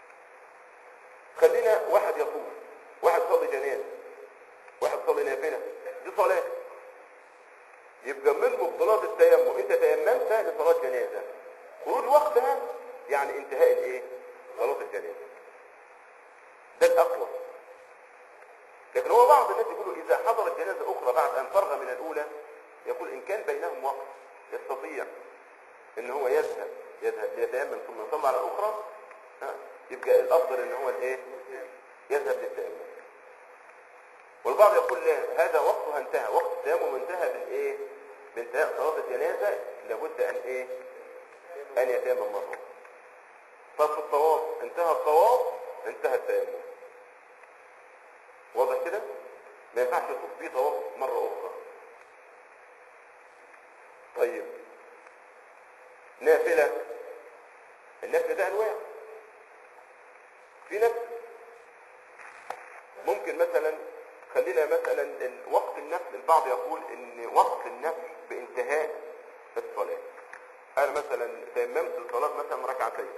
خلينا واحد يصوم واحد صلي جنازة واحد صلي نافلة دي صلاة يبقى من مبطلات التيمم انت تيممت لصلاة جنازة خروج وقتها يعني انتهاء الايه صلاة الجنازة ده الأقوى لكن هو بعض الناس يقولوا إذا حضرت جنازة أخرى بعد أن فرغ من الأولى يقول إن كان بينهم وقت يستطيع إن هو يذهب يذهب يتيمم ثم يصلي على الأخرى ها، يبقى الأفضل إن هو الإيه يذهب للتيمم والبعض يقول لا هذا وقته انتهى وقت التيمم انتهى بالإيه بانتهاء صلاة الجنازة لابد أن إيه أن يتيمم مرة طب في الطواف انتهى الطواف انتهى التيمم واضح كده ما ينفعش يطوف بيه طواف مرة أخرى طيب نافلة النفل ده أنواع في نفل ممكن مثلا خلينا مثلا ال- وقت النفل البعض يقول ان وقت النفل بانتهاء الصلاة انا مثلا تيممت الصلاة مثلا ركعتين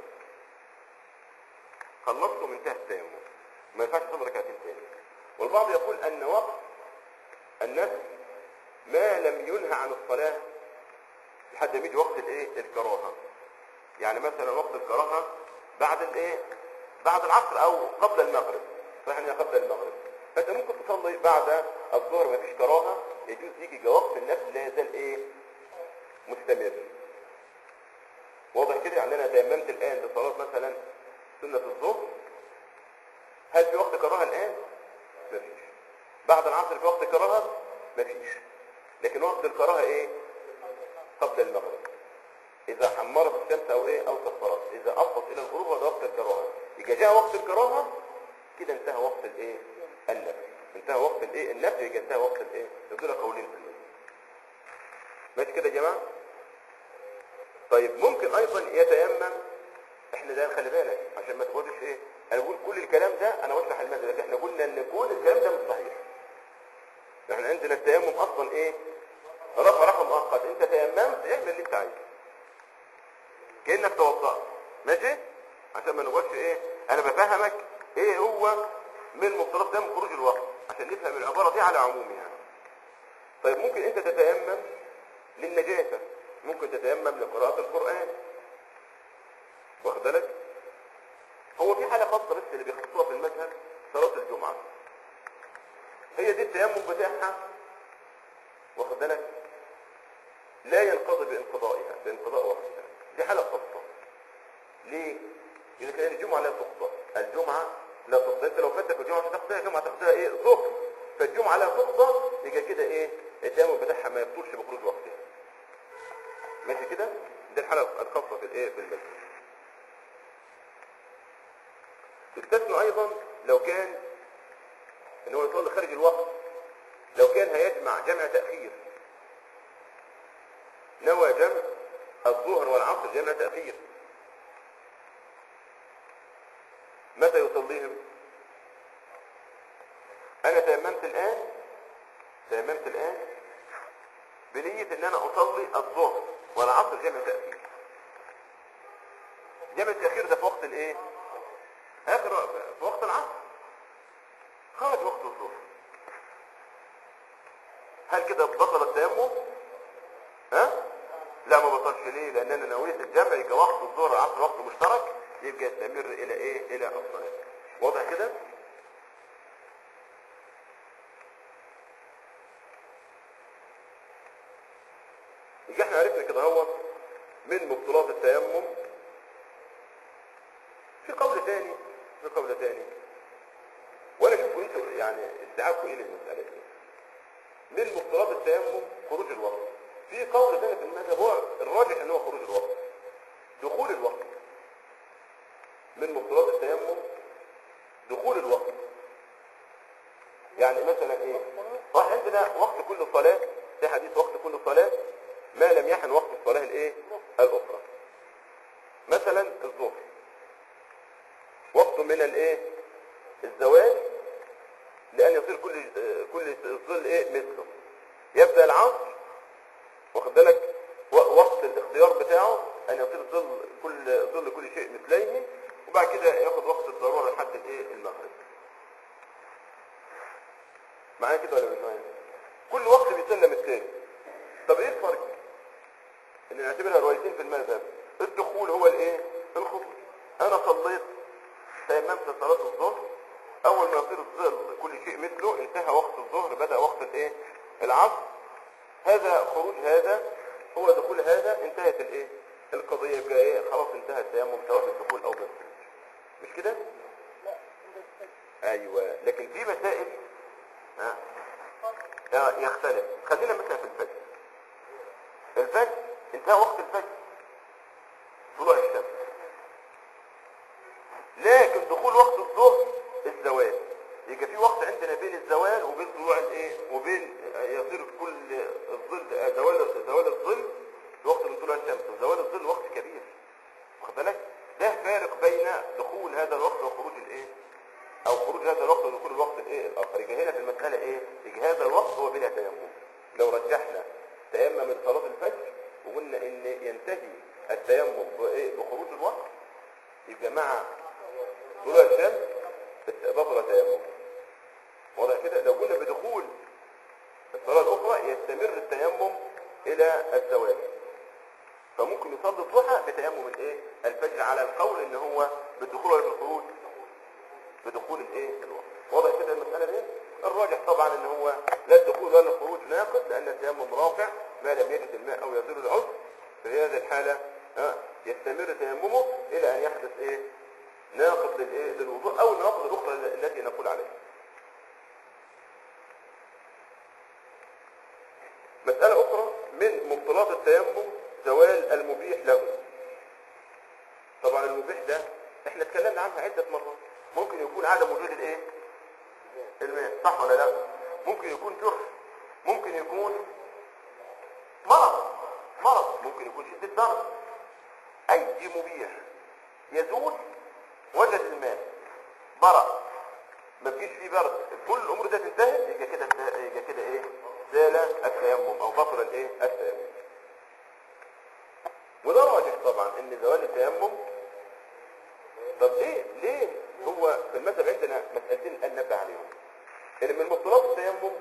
خلصت وانتهى التيمم ما ينفعش تصلي ركعتين تاني والبعض يقول ان وقت النفل ما لم ينهى عن الصلاة لحد ما يجي وقت الايه الكراهة يعني مثلا وقت الكراهة بعد الايه بعد العصر او قبل المغرب فاحنا قبل المغرب فانت ممكن تصلي بعد الظهر ما فيش كراهة يجوز يجي جا وقت النفل لا يزال ايه مستمر واضح كده يعني انا تيممت الان لصلاة مثلا سنة الظهر هل في وقت كراهة الان مفيش بعد العصر في وقت كراهة مفيش لكن وقت الكراهة ايه قبل المغرب اذا حمرت الشمس او ايه او كفرت اذا افضت الى الغروب هذا وقت الكراهه يجي جاء وقت الكراهه كده انتهى وقت الايه النفي انتهى وقت الايه النفي يجي انتهى وقت الايه دول قولين في المسجد ماشي كده يا جماعه طيب ممكن ايضا يتيمم احنا ده خلي بالك عشان ما تقولش ايه انا بقول كل الكلام ده انا بشرح المذهب لكن احنا قلنا ان كل الكلام ده مش صحيح احنا عندنا التيمم اصلا ايه رفع رقم مؤقت انت تيممت اعمل اللي انت عايزه كانك توضأت ماشي عشان ما نقولش ايه انا بفهمك ايه هو من مفترض ده من خروج الوقت عشان نفهم العباره دي على عمومها يعني. طيب ممكن انت تتيمم للنجاسه ممكن تتيمم لقراءه القران واخد بالك هو في حاله خاصه بس اللي بيخصوها في المذهب صلاه الجمعه هي دي التيمم بتاعها واخد بالك لا ينقضي بانقضائها بانقضاء وقتها دي حالة خاصة ليه؟ إذا كان الجمعة لا تقضى الجمعة لا تقضى أنت لو فاتك الجمعة مش هتقضيها الجمعة تقضيها إيه؟ ظهر فالجمعة لا تقضى يبقى كده إيه؟ التيمم بتاعها ما يبطلش بخروج وقتها ماشي كده؟ دي الحالة الخاصة في الايه في المسجد يستثنى ايضا لو كان ان هو يصلي خارج الوقت لو كان هيجمع جمع تأخير نوى جمع الظهر والعصر جمع تأخير متى يصليهم انا تيممت الان تيممت الان بنية ان انا اصلي الظهر والعصر جمع تأخير جمع التأخير ده في وقت الايه اخر في وقت العصر خرج وقت الظهر هل كده بطل التيمم ها لا ما بطلش ليه لان انا نويت الجمع يبقى وقت الظهر العصر وقت مشترك يبقى يستمر الى ايه الى الصلاه واضح كده يبقى احنا عرفنا كده هو من مبطلات التيمم في قول تاني في قول تاني وانا اشوف انتوا يعني استيعابكم ايه للمساله دي من مبطلات التيمم خروج الوقت في قول تاني في المذهب هو الراجح ان هو خروج الوقت دخول الوقت من مبطلات التيمم دخول الوقت يعني مثلا ايه واحد عندنا وقت كل صلاة في حديث وقت كل صلاة ما لم يحن وقت الصلاة الايه الاخرى مثلا الظهر وقت من الايه الزواج لان يصير كل كل ظل ايه مثله يبدا العصر واخد بالك و- وقت الاختيار بتاعه ان يصير ظل كل ظل كل شيء مثليه وبعد كده ياخد وقت الضروره لحد الايه المغرب معايا كده ولا مش معايا كل وقت بيسلم الثاني طب ايه الفرق ان نعتبرها روايتين في المذهب الدخول هو الايه الخروج انا صليت تيممت صلاه الظهر اول ما يصير الظل كل شيء مثله انتهى وقت الظهر بدا وقت الايه العصر هذا خروج هذا هو دخول هذا انتهت الايه القضيه يبقى ايه خلاص انتهى التيمم سواء بالدخول او بالخروج مش كده ايوه لكن في مسائل ها آه، يختلف خلينا مثلا في الفجر الفجر انتهى وقت الفجر طلوع الشمس لكن دخول وقت الظهر الزوال يبقى في وقت عندنا بين الزوال وبين طلوع الايه وبين آه، يصير كل الظل آه، زوال زوال الظل وقت من طلوع الشمس وزوال الظل وقت كبير واخد بالك ده فارق بين دخول هذا الوقت وخروج الايه او خروج هذا الوقت ودخول الوقت الايه الاخر يبقى هنا في المساله ايه يبقى هذا الوقت هو بلا تيمم لو رجحنا تيمم من صلاه الفجر وقلنا ان ينتهي التيمم بايه بخروج الوقت يبقى مع طلوع الشمس بطل تيمم واضح كده لو قلنا بدخول الصلاه الاخرى يستمر التيمم الى الزواج فممكن يصلي الضحى بتيمم الايه الفجر على القول ان هو بالدخول ولا بالخروج بدخول الايه الوقت واضح كده المساله دي الراجح طبعا ان هو لا الدخول ولا الخروج ناقض لان التيمم رافع ما لم يجد الماء او يزول العذر في هذه الحاله ها يستمر تيممه الى ان يحدث ايه ناقض للايه للوضوء او النواقض الاخرى التي نقول عليها مسألة أخرى من مبطلات التيمم زوال المبيح له طبعا المبيح ده احنا اتكلمنا عنها عدة مرات ممكن يكون عدم وجود الايه الماء صح ولا لا ممكن يكون جرح ممكن يكون مرض مرض ممكن يكون شدة ضرب اي مبيح يزول وجد الماء برد ما فيش فيه برد كل الامور ده تنتهي يبقى كده يبقى كده ايه زال التيمم او بطل الايه التيمم وده راجح طبعا ان زوال التيمم طب ليه ليه هو في المذهب عندنا مسألتين الان نبه عليهم ان من مبطلات التيمم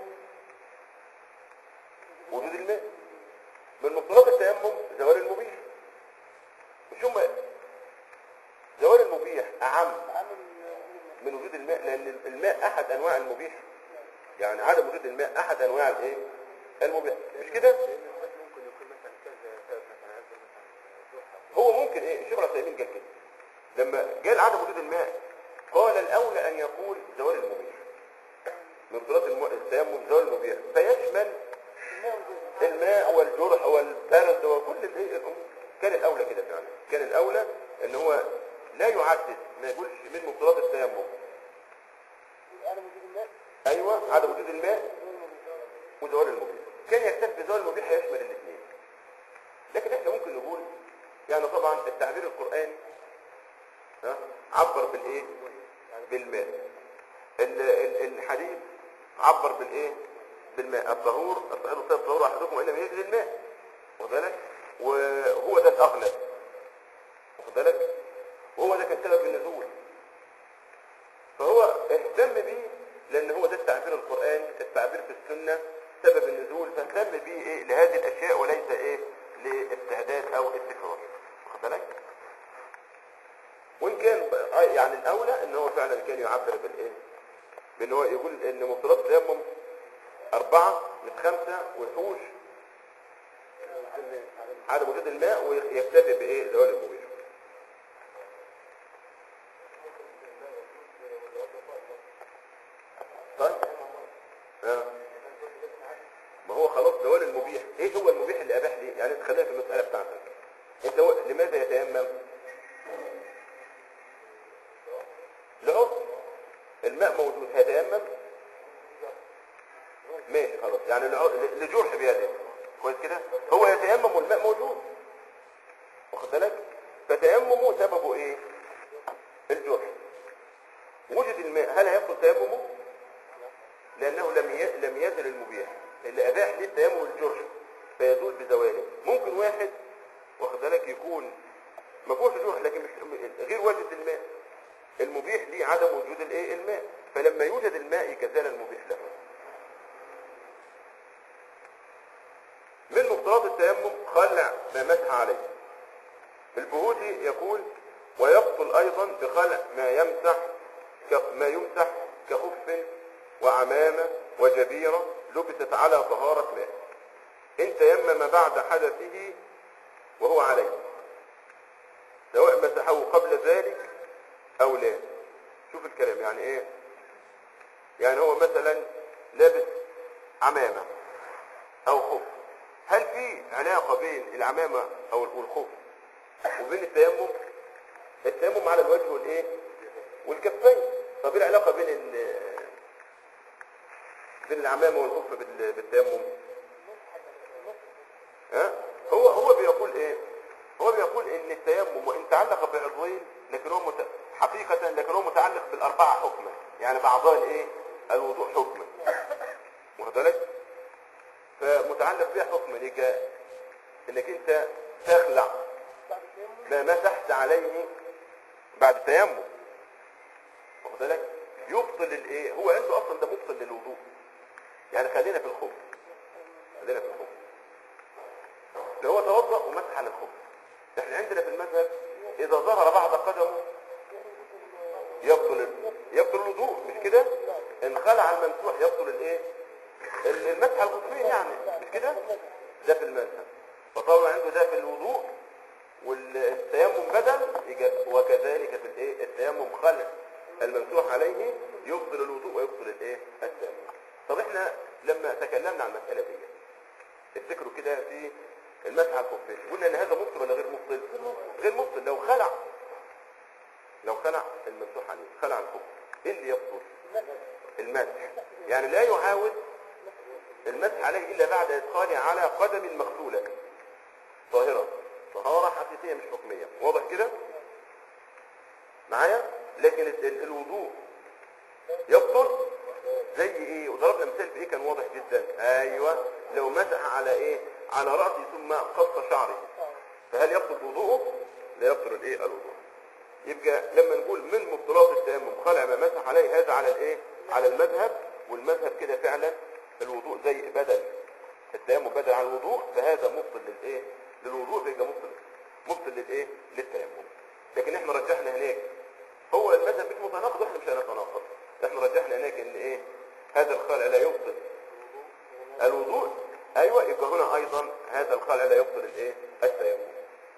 وجود الماء من مبطلات التيمم زوال المبيح مش هم زوال المبيح اعم من وجود الماء لان الماء احد انواع المبيح يعني عدم وجود الماء احد انواع الايه المبيح مش كده ممكن يكون مثلا كذا سبب مثلا عندنا مثلا هو ممكن ايه الشيخ العثيمين قال كده لما قال عدم وجود الماء قال الاولى ان يقول زوال المبيح من صلاه الم... التيمم زوال المبيح فيشمل الماء والجرح والبرد وكل الايه الامور كان الاولى كده فعلا كان الاولى ان هو لا يعدد ما يقولش من مبطلات التيمم انا موجود الناس ايوه عدم وجود الماء وزوال المبيح كان يكتفي بزوال المبيح يشمل الاثنين لكن احنا ممكن نقول يعني طبعا التعبير القرآني ها عبر بالايه بالماء ال- ال- الحديث عبر بالايه بالماء الطهور الطهور الطهور الطهور احدكم ان لم يجد الماء واخد بالك وهو ده الاغلب واخد بالك وهو ده كان سبب النزول فهو اهتم بيه لان هو ده التعبير القرآني التعبير في السنة سبب النزول فاهتم بيه ايه لهذه الاشياء وليس ايه لاستهداد او التكرار واخد بالك وان كان ب- آه يعني الاولى ان هو فعلا كان يعبر بالايه بان هو يقول ان مبطلات التيمم اربعة من خمسة ويحوش عدم وجود الماء ويكتفي بايه زوال المبيح طيب آه. ما هو خلاص زوال المبيح ايه هو المبيح اللي اباح ليه يعني انت خلينا في المساله بتاعتك انت هو لماذا يتيمم لعذر الماء موجود هيتيمم ماشي خلاص يعني لع- لجرح بيده كويس كده هو يتيمم والماء موجود واخد بالك فتيممه سببه ايه الجرح وجد الماء هل هيبطل تيممه لانه لم ي... لم يزل المبيح اللي اباح ليه التيمم الجرح فيزول بزواله ممكن واحد واخد بالك يكون ما فيهوش جرح لكن مش غير واجد الماء المبيح ليه عدم وجود الايه الماء فلما يوجد الماء كزال المبيح له من مبطلات التيمم خلع ما مسح عليه البهوتي يقول ويبطل ايضا بخلع ما يمسح ك- ما يمسح كخف وعمامة وجبيرة لبست على طهارة ماء إن تيمم بعد حدثه وهو عليه سواء مسحه قبل ذلك أو لا شوف الكلام يعني إيه يعني هو مثلا لابس عمامة أو خف هل في علاقة بين العمامة أو والخف وبين التيمم التيمم على الوجه والايه والكفين طب ايه العلاقه بين ال بين العمامه والخف بال- بالتيمم ها هو هو بيقول ايه هو بيقول ان التيمم وان تعلق بعضوين لكن هو مت... حقيقه لكن هو متعلق بالاربعه حكما يعني باعضاء الايه الوضوء حكما واخد بالك فمتعلق بها حكما يجي انك انت تخلع بعد التيمم ما مسحت عليه بعد التيمم واخد بالك يبطل الايه هو عنده اصلا ده مبطل للوضوء يعني خلينا في الخف خلينا في الخف ده هو توضا ومسح على الخف احنا عندنا في المذهب اذا ظهر بعض قدمه يبطل ال- يبطل الوضوء مش كده ان خلع الممسوح يبطل الايه ال- المسح على الخفين يعني مش كده ده في المذهب فطبعا عنده ده في الوضوء والتيمم بدل يجا- وكذلك في الايه التيمم خلع الممسوح عليه يبطل الوضوء ويبطل الايه التيمم طب احنا لما تكلمنا عن المساله دي افتكروا كده في المسح على الخفين قلنا ان هذا مبطل ولا غير مبطل غير مبطل لو خلع لو خلع الممسوح عليه خلع الخف ايه اللي يبطل المسح يعني لا يعاود المسح عليه الا بعد ادخاله على قدم مغسوله طاهرة طهارة حقيقية مش حكمية واضح كده معايا لكن ال- ال- الوضوء يبطل زي ايه وضربنا مثال بايه كان واضح جدا ايوه لو مسح على ايه على رأسه ثم قص شعره فهل يبطل وضوءه لا يبطل الايه الوضوء يبقى لما نقول من مبطلات التيمم خلع ما مسح عليه هذا على الايه على المذهب والمذهب كده فعلا الوضوء زي بدل التيمم بدل عن الوضوء فهذا مبطل للايه للوضوء بيبقى مبطل مبطل للايه للتيمم لكن احنا رجحنا هناك هو المذهب مش متناقض واحنا مش هنتناقض احنا رجحنا هناك ان ايه هذا الخلع لا يبطل الوضوء ايوه يبقى هنا ايضا هذا الخلع لا يبطل الايه التيمم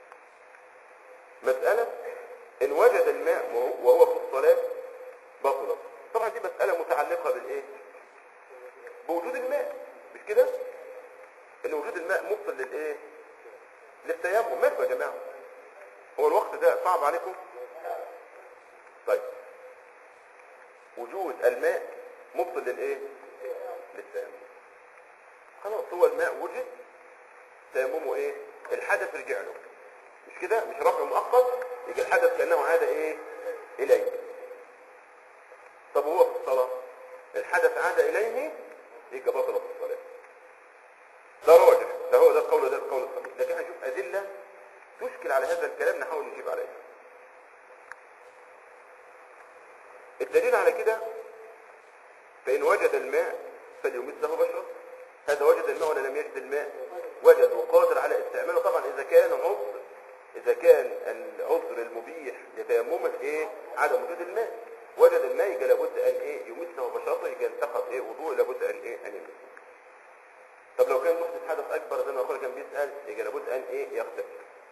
مسألة ان وجد الماء وهو- وهو في الصلاة بطلت طبعا دي مسألة متعلقة بالايه بوجود الماء مش كده ان وجود الماء مبطل للايه للتيمم ماشي يا جماعه هو الوقت ده صعب عليكم طيب وجود الماء مبطل للايه للتيمم خلاص هو الماء وجد تيممه ايه الحدث رجع له مش كده مش رفع مؤقت يجي الحدث كانه عاد ايه اليه طب هو في الصلاه الحدث عاد اليه يبقى بطلت الصلاه ده راجح ده هو ده القول ده القول الصحيح لكن هنشوف ادله تشكل على هذا الكلام نحاول نجيب عليها الدليل على كده فإن وجد الماء فليمسه بشرة هذا وجد الماء ولا لم يجد الماء وجد وقادر على استعماله طبعا إذا كان عذر إذا كان العذر المبيح لتيمم إيه عدم وجود الماء وجد الماء يبقى لابد أن إيه يمسه بشرته يبقى انتقض إيه وضوء لابد أن إيه أن يمسه طب لو كان محدث حدث أكبر زي ما أخويا كان بيسأل يبقى لابد أن إيه يغتسل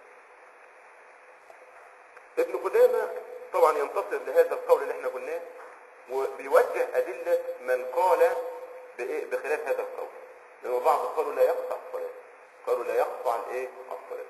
ابن قدامة طبعا ينتصر لهذا القول اللي احنا قلناه وبيوجه أدلة من قال بإيه بخلاف هذا القول لأن بعض قالوا لا يقطع الصلاة قالوا لا يقطع الإيه الصلاة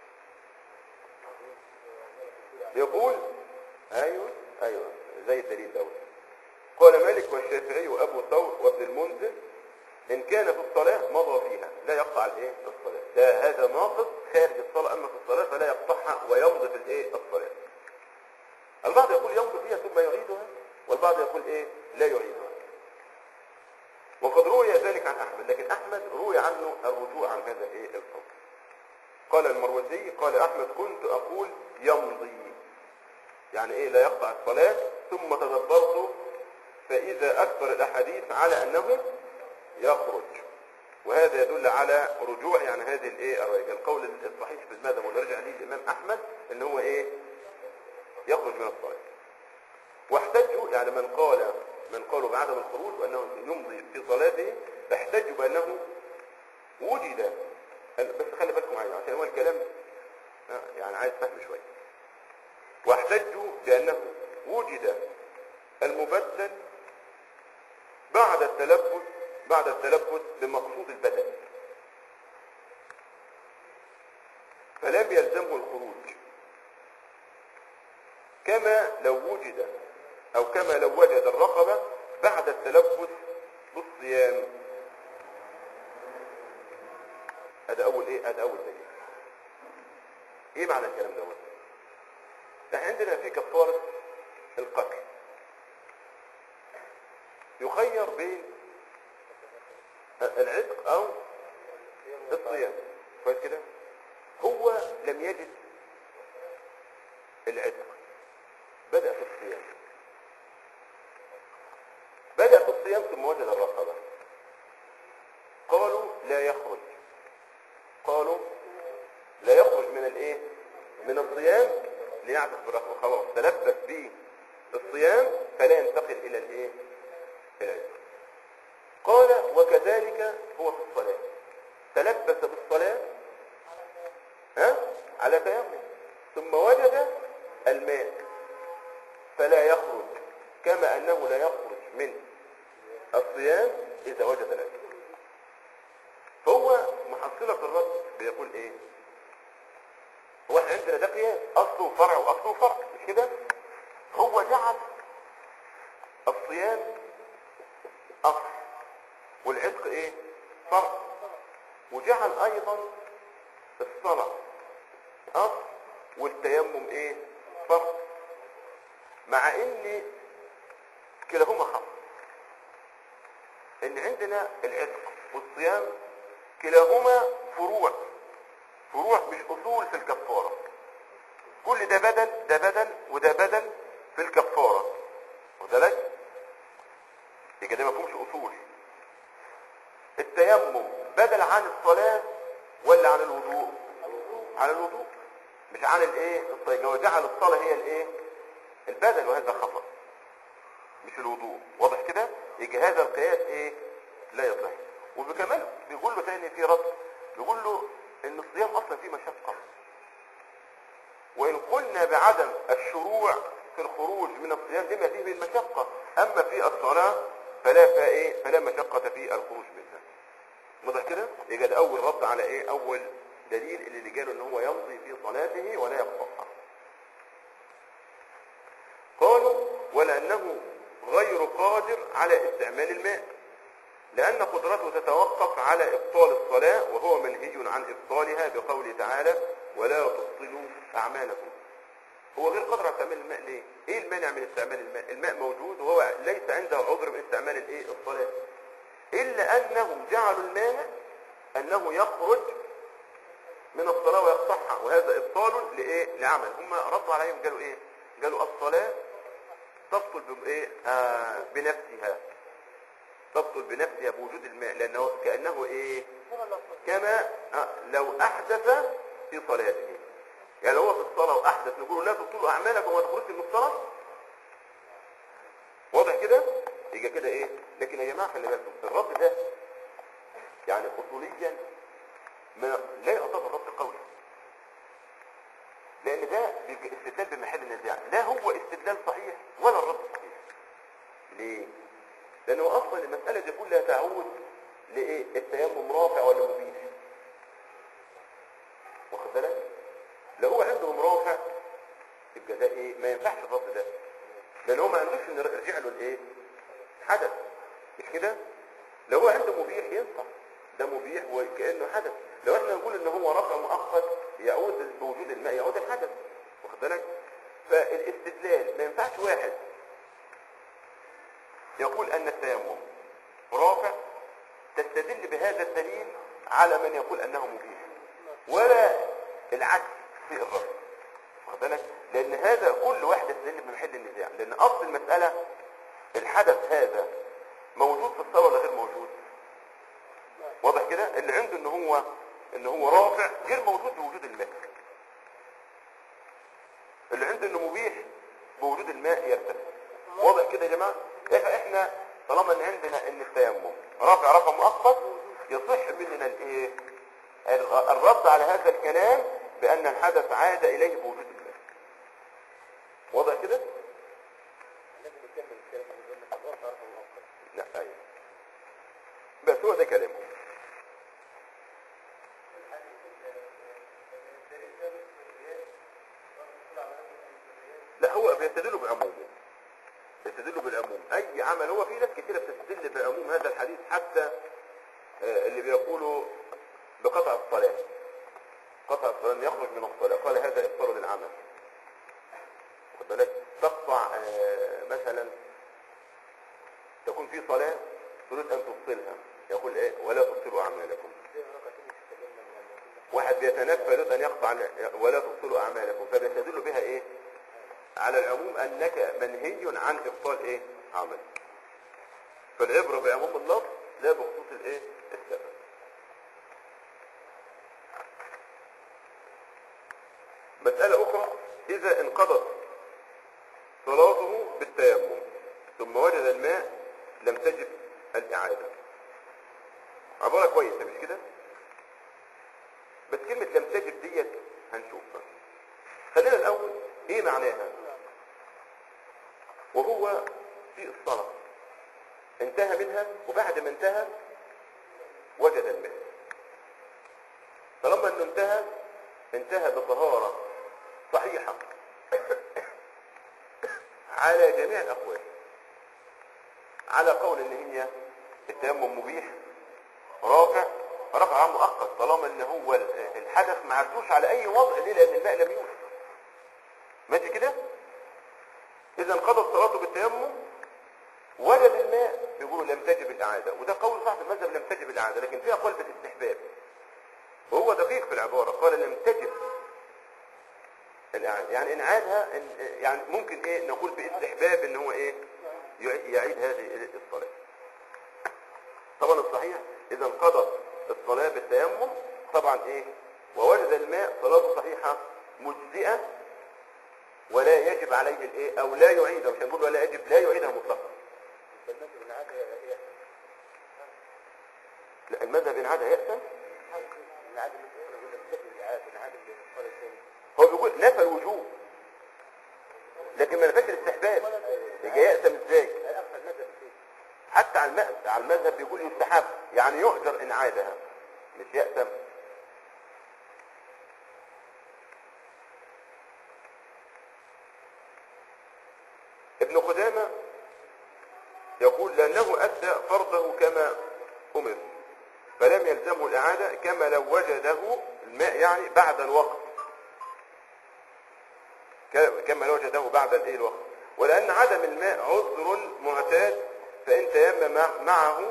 يقول أيوه أيوه زي الدليل دوت قال مالك والشافعي وأبو ثور وابن المنذر إن كان في الصلاة مضى فيها لا يقطع الإيه الصلاة ده هذا ناقص خارج الصلاة أما في الصلاة فلا يقطعها ويمضي في الإيه الصلاة البعض يقول يمضي فيها ثم يعيدها والبعض يقول إيه لا يعيدها وقد روي ذلك عن أحمد لكن أحمد روي عنه الرجوع عن هذا إيه القول قال المروزي قال أحمد كنت أقول يمضي يعني إيه لا يقطع الصلاة ثم تدبرت فإذا أكثر الأحاديث على أنه يخرج وهذا يدل على رجوع يعني هذه الايه الروايه القول الصحيح في المذهب واللي رجع ليه الامام احمد ان هو ايه يخرج من الصلاه واحتجوا يعني من قال من قالوا بعدم الخروج وانه يمضي في صلاته احتجوا بانه وجد بس خلي بالكم معايا عشان هو الكلام آه، يعني عايز فهم شويه واحتجوا بانه وجد المبدل بعد التلبس بعد التلبس بمقصود البدن فلم يلزمه الخروج كما لو وجد او كما لو وجد الرقبة بعد التلبس بالصيام هذا اول ايه هذا اول دليل ايه معنى الكلام دوت احنا عندنا في كفارة القتل يخير بين العتق او الصيام كويس كده هو لم يجد العتق بدأ في الصيام بدأ في الصيام ثم وجد الرقبة قالوا لا يخرج قالوا لا يخرج من الايه من الصيام ليعتق بالرقبة خلاص تلبس به الصيام فلا ينتقل الى الايه العتق قال وكذلك هو في الصلاة تلبس بالصلاة ها على تيمم ثم وجد الماء فلا يخرج كما أنه لا يخرج من الصيام إذا وجد الأكل فهو محصلة الرد بيقول إيه هو احنا عندنا ده قياس أصله فرع وأصله فرع مش كده هو جعل الصيام أصل والعتق ايه فرع وجعل ايضا الصلاة اصل والتيمم ايه فرع مع ان كلاهما حق ان عندنا العتق والصيام كلاهما فروع فروع مش اصول في الكفارة كل ده بدل ده بدل وده بدل في الكفارة وذلك يبقى ده ما فيهمش اصول التيمم بدل عن الصلاة ولا عن الوضوء عن الوضوء مش عن الايه الصلاة هو جعل الصلاة هي الايه البدل وهذا خطأ مش الوضوء واضح كده يجي هذا القياس ايه لا يصح وبكمال بيقول له تاني في رد بيقول له ان الصيام اصلا فيه مشقة وان قلنا بعدم الشروع في الخروج من الصيام لما فيه من المشقة اما في الصلاة فلا فا ايه فلا مشقة في الخروج منها واضح كده يبقى ده اول رد على ايه اول دليل اللي قالوا ان هو يمضي في صلاته ولا يقطعها قالوا ولأنه غير قادر على استعمال الماء لأن قدرته تتوقف على إبطال الصلاة وهو منهي عن إبطالها بقوله تعالى ولا تبطلوا أعمالكم هو غير قادر على استعمال الماء ليه؟ إيه المانع من استعمال الماء؟ الماء موجود وهو ليس عنده عذر من استعمال الإيه؟ الصلاة إلا أنهم جعلوا المانع أنه يخرج من الصلاة ويقطعها وهذا إبطال لإيه؟ لعمل هم ردوا عليهم قالوا إيه؟ قالوا الصلاة تبطل بإيه؟ آه بنفسها تبطل بنفسها بوجود الماء لأنه كأنه إيه؟ كما آه لو أحدث في صلاته يعني هو في الصلاة وأحدث نقول لا تبطلوا أعمالكم وما تخرجش من الصلاة واضح كده؟ يبقى كده إيه؟ لكن يا جماعة خلي بالكم الرد ده يعني أصوليا ما لا يعتبر رد قولي لان ده بيبقى استدلال بمحل النزاع لا هو استدلال صحيح ولا الرد صحيح ليه لانه اصلا المسألة دي كلها تعود لايه التيمم رافع ولا مبيح واخد بالك لو هو عندهم رافع يبقى ده ايه ما ينفعش الرد ده لان هو ما عندوش ان يرجع له الايه حدث مش كده لو هو عنده مبيح ينفع ده مبيح وكانه حدث لو احنا نقول ان هو رفع مؤقت يعود بوجود الماء يعود الحدث واخد بالك فالاستدلال ما ينفعش واحد يقول ان التيمم رافع تستدل بهذا الدليل على من يقول انه مبيح ولا العكس في الرفع واخد بالك لان هذا كل واحد يستدل بمحل النزاع لان اصل المساله الحدث هذا موجود في الصلاه ولا غير موجود واضح كده اللي عنده ان هو ان هو رافع غير موجود بوجود الماء اللي عنده انه مبيح بوجود الماء يرتفع واضح كده يا جماعه إيه احنا طالما ان عندنا ان التيمم رافع رفع مؤقت يصح مننا الايه الر- الرد على هذا الكلام بان الحدث عاد اليه بوجود الماء واضح كده لازم نكمل الكلام اللي قلنا في الرفع رقم مؤقت لا ايوه بس هو ده كلامه لا هو بيستدل بعمومه بيستدل بالعموم اي عمل هو في ناس كتيره بتستدل بعموم هذا الحديث حتى آه، اللي بيقولوا بقطع الصلاه قطع الصلاه إن يخرج من الصلاه قال هذا افطار للعمل خد بالك تقطع آه، مثلا تكون في صلاه تريد ان تبطلها يقول ايه ولا تبطلوا اعمالكم زي ركعتين مش اتكلمنا من الموضوع. واحد بيتنفى يريد ان يقطع ولا تبطلوا اعمالكم فبيستدل بها ايه على العموم انك منهي عن ابطال ايه عمل فالعبره بعموم اللفظ لا بخصوص الايه السبب مسألة أخرى إذا انقضت صلاته بالتيمم ثم وجد الماء لم تجب الإعادة عبارة كويسة مش كده؟ بس كلمة لم تجب ديت هنشوفها خلينا الأول إيه معناها وهو في الصلاة انتهى منها وبعد ما انتهى وجد الماء طالما انه انتهى انتهى بطهارة صحيحة على جميع الأقوال على قول ان هي التيمم مبيح رافع رفع مؤقت طالما ان هو الحدث ما عدوش على اي وضع ليه لان الماء لم يوجد ماشي كده اذا انقضت صلاته بالتيمم وجد الماء بيقولوا لم تجب الاعاده وده قول صاحب المذهب لم تجب الاعاده لكن في اقوال بالاستحباب وهو دقيق في العباره قال لم تجب الاعاده يعني ان عادها إن- يعني ممكن ايه نقول باستحباب ان هو ايه يعيد يعيد هذه الصلاه طبعا الصحيح اذا انقضت الصلاه بالتيمم طبعا ايه ووجد الماء صلاته صحيحه مجزئه ولا يجب عليه الايه او لا يعيدها مش هنقول ولا يجب لا يعيدها مطلقا فالناس بالعادة هي لا المذهب ان عاد يأثم العادة اللي احنا قلنا بتجب العادة العادة اللي الصلاة الثانية هو بيقول نفى الوجوب لكن ما نفاش الاستحباب يجي يأثم ازاي لا أقصى المذهب فيه حتى على المذهب على المذهب بيقول يستحب يعني يؤجر ان عادها مش يأثم يقول لأنه أدى فرضه كما أمر فلم يلزمه الإعادة كما لو وجده الماء يعني بعد الوقت ك- كما لو وجده بعد الايه الوقت ولأن عدم الماء عذر معتاد فإن تيمم مع- معه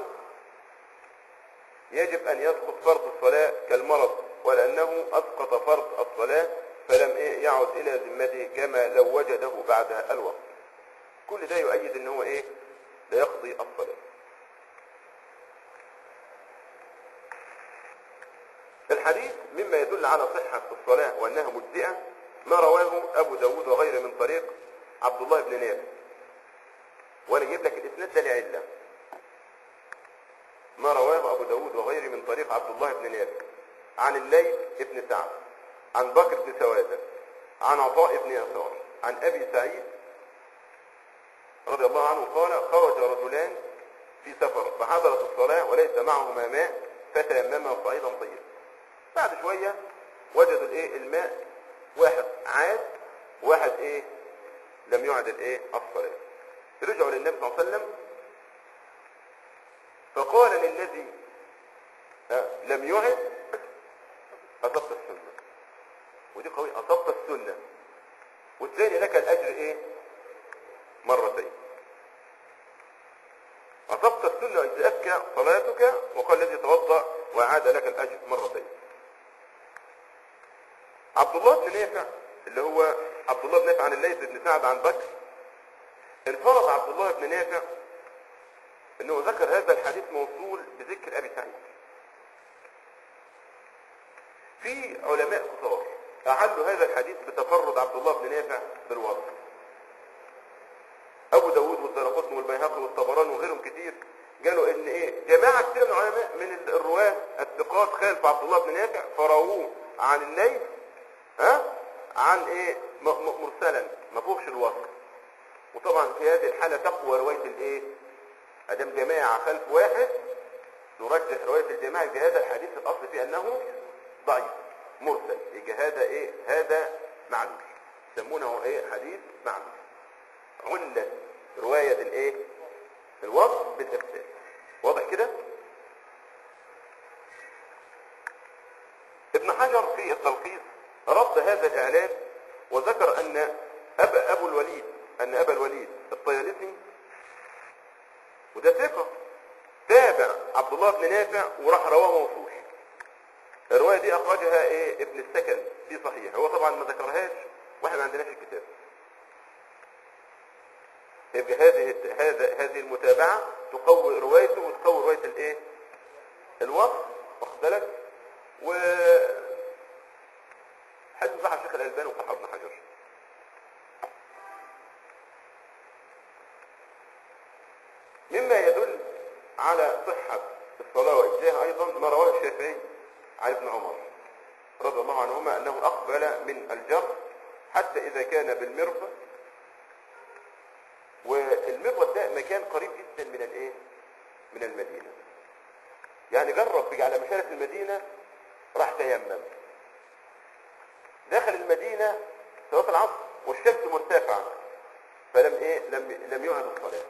يجب أن يسقط فرض الصلاة كالمرض ولأنه أسقط فرض الصلاة فلم إيه يعد إلى ذمته كما لو وجده بعد الوقت كل ده يؤيد ان هو ايه لا يقضي الصلاة الحديث مما يدل على صحة الصلاة وأنها مجزئة ما رواه أبو داود وغيره من طريق عبد الله بن نافع وأنا جايب لك الإسناد ده لعلة ما رواه أبو داود وغيره من طريق عبد الله بن نافع عن الليث بن سعد عن بكر بن سوادة عن عطاء بن يسار عن أبي سعيد رضي الله عنه قال خرج رجلان في سفر فحضرت الصلاة وليس معهما ماء فتيمما صعيدا طيبا بعد شوية وجدوا الايه الماء واحد عاد واحد ايه لم يعد الايه الصلاة رجعوا للنبي صلى الله عليه وسلم فقال للذي آه، لم يعد أصبت السنة ودي قوي أصبت السنة والثاني لك الأجر ايه مرتين أصبت السنة أجزأتك صلاتك وقال الذي توضأ وعاد لك الأجر مرتين عبد الله بن نافع اللي هو عبد الله بن نافع عن الليث بن سعد عن بكر انفرد عبد الله بن نافع انه ذكر هذا الحديث موصول بذكر ابي سعيد في علماء كثار اعلوا هذا الحديث بتفرد عبد الله بن نافع بالوضع ابو داود والدرقطني والبيهقي والطبراني وغيرهم كتير قالوا ان ايه جماعه كتير من العلماء من الرواه الثقات خالف عبد الله بن نافع فرووه عن الليث ها عن ايه م- م- مرسلا ما فوقش الوصف وطبعا في هذه الحاله تقوى روايه الايه ادم جماعه خلف واحد نرجح روايه الجماعه في هذا الحديث الاصل فيه انه ضعيف مرسل يجي هذا ايه هذا معلول يسمونه ايه حديث معلول علت رواية الايه الوصف بالارسال واضح كده ابن حجر في التلخيص رد هذا الاعلان وذكر ان أبا ابو الوليد ان ابا الوليد الطيالسي وده ثقة تابع عبد الله بن نافع وراح رواه موصول الرواية دي اخرجها ايه ابن السكن في صحيح هو طبعا ما ذكرهاش واحنا ما عندناش الكتاب يبقى هذه هذا هذه المتابعة تقوي روايته وتقوي رواية الايه الوصف واخد بالك و حدث بقى الشيخ الألباني وصحاب ابن حجر مما يدل على صحة الصلاة وإجزاها أيضا ما رواه الشافعي عن ابن عمر رضي الله عنهما أنه أقبل من الجر حتى إذا كان بالمرفق والمغود ده مكان قريب جدا من الايه من المدينة يعني جرب بيجي على مشارف المدينة راح تيمم دخل المدينة صلاة العصر والشمس مرتفعة فلم ايه لم لم يعد الصلاة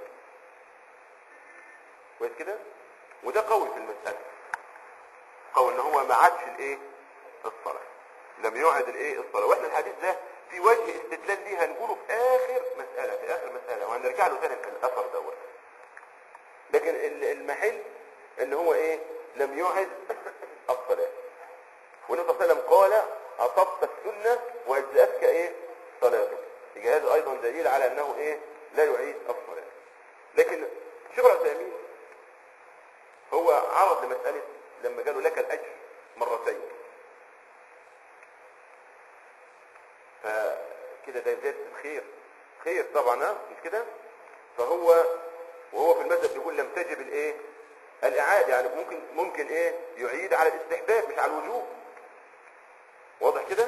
كويس كده وده قوي في المسألة قوي ان هو ما عادش الايه الصلاة لم يعد الايه الصلاة واحنا الحديث ده في وجه استدلال ليه هنقوله في اخر مسألة في اخر مسألة وهنرجع له تاني في الاثر دوت لكن ال- المحل ان هو ايه لم يعد الصلاة والنبي صلى الله عليه وسلم قال اصبت السنة واجزأتك ايه صلاتك يبقى هذا ايضا دليل على انه ايه لا يعيد الصلاة لكن شيخ العثيمين هو عرض لمسألة لما قالوا لك الاجر مرتين فكده ده زيادة الخير خير طبعا ها؟ مش كده فهو وهو في المذهب بيقول لم تجب الايه الاعاده يعني ممكن ممكن ايه يعيد على الاستحباب مش على الوجوب واضح كده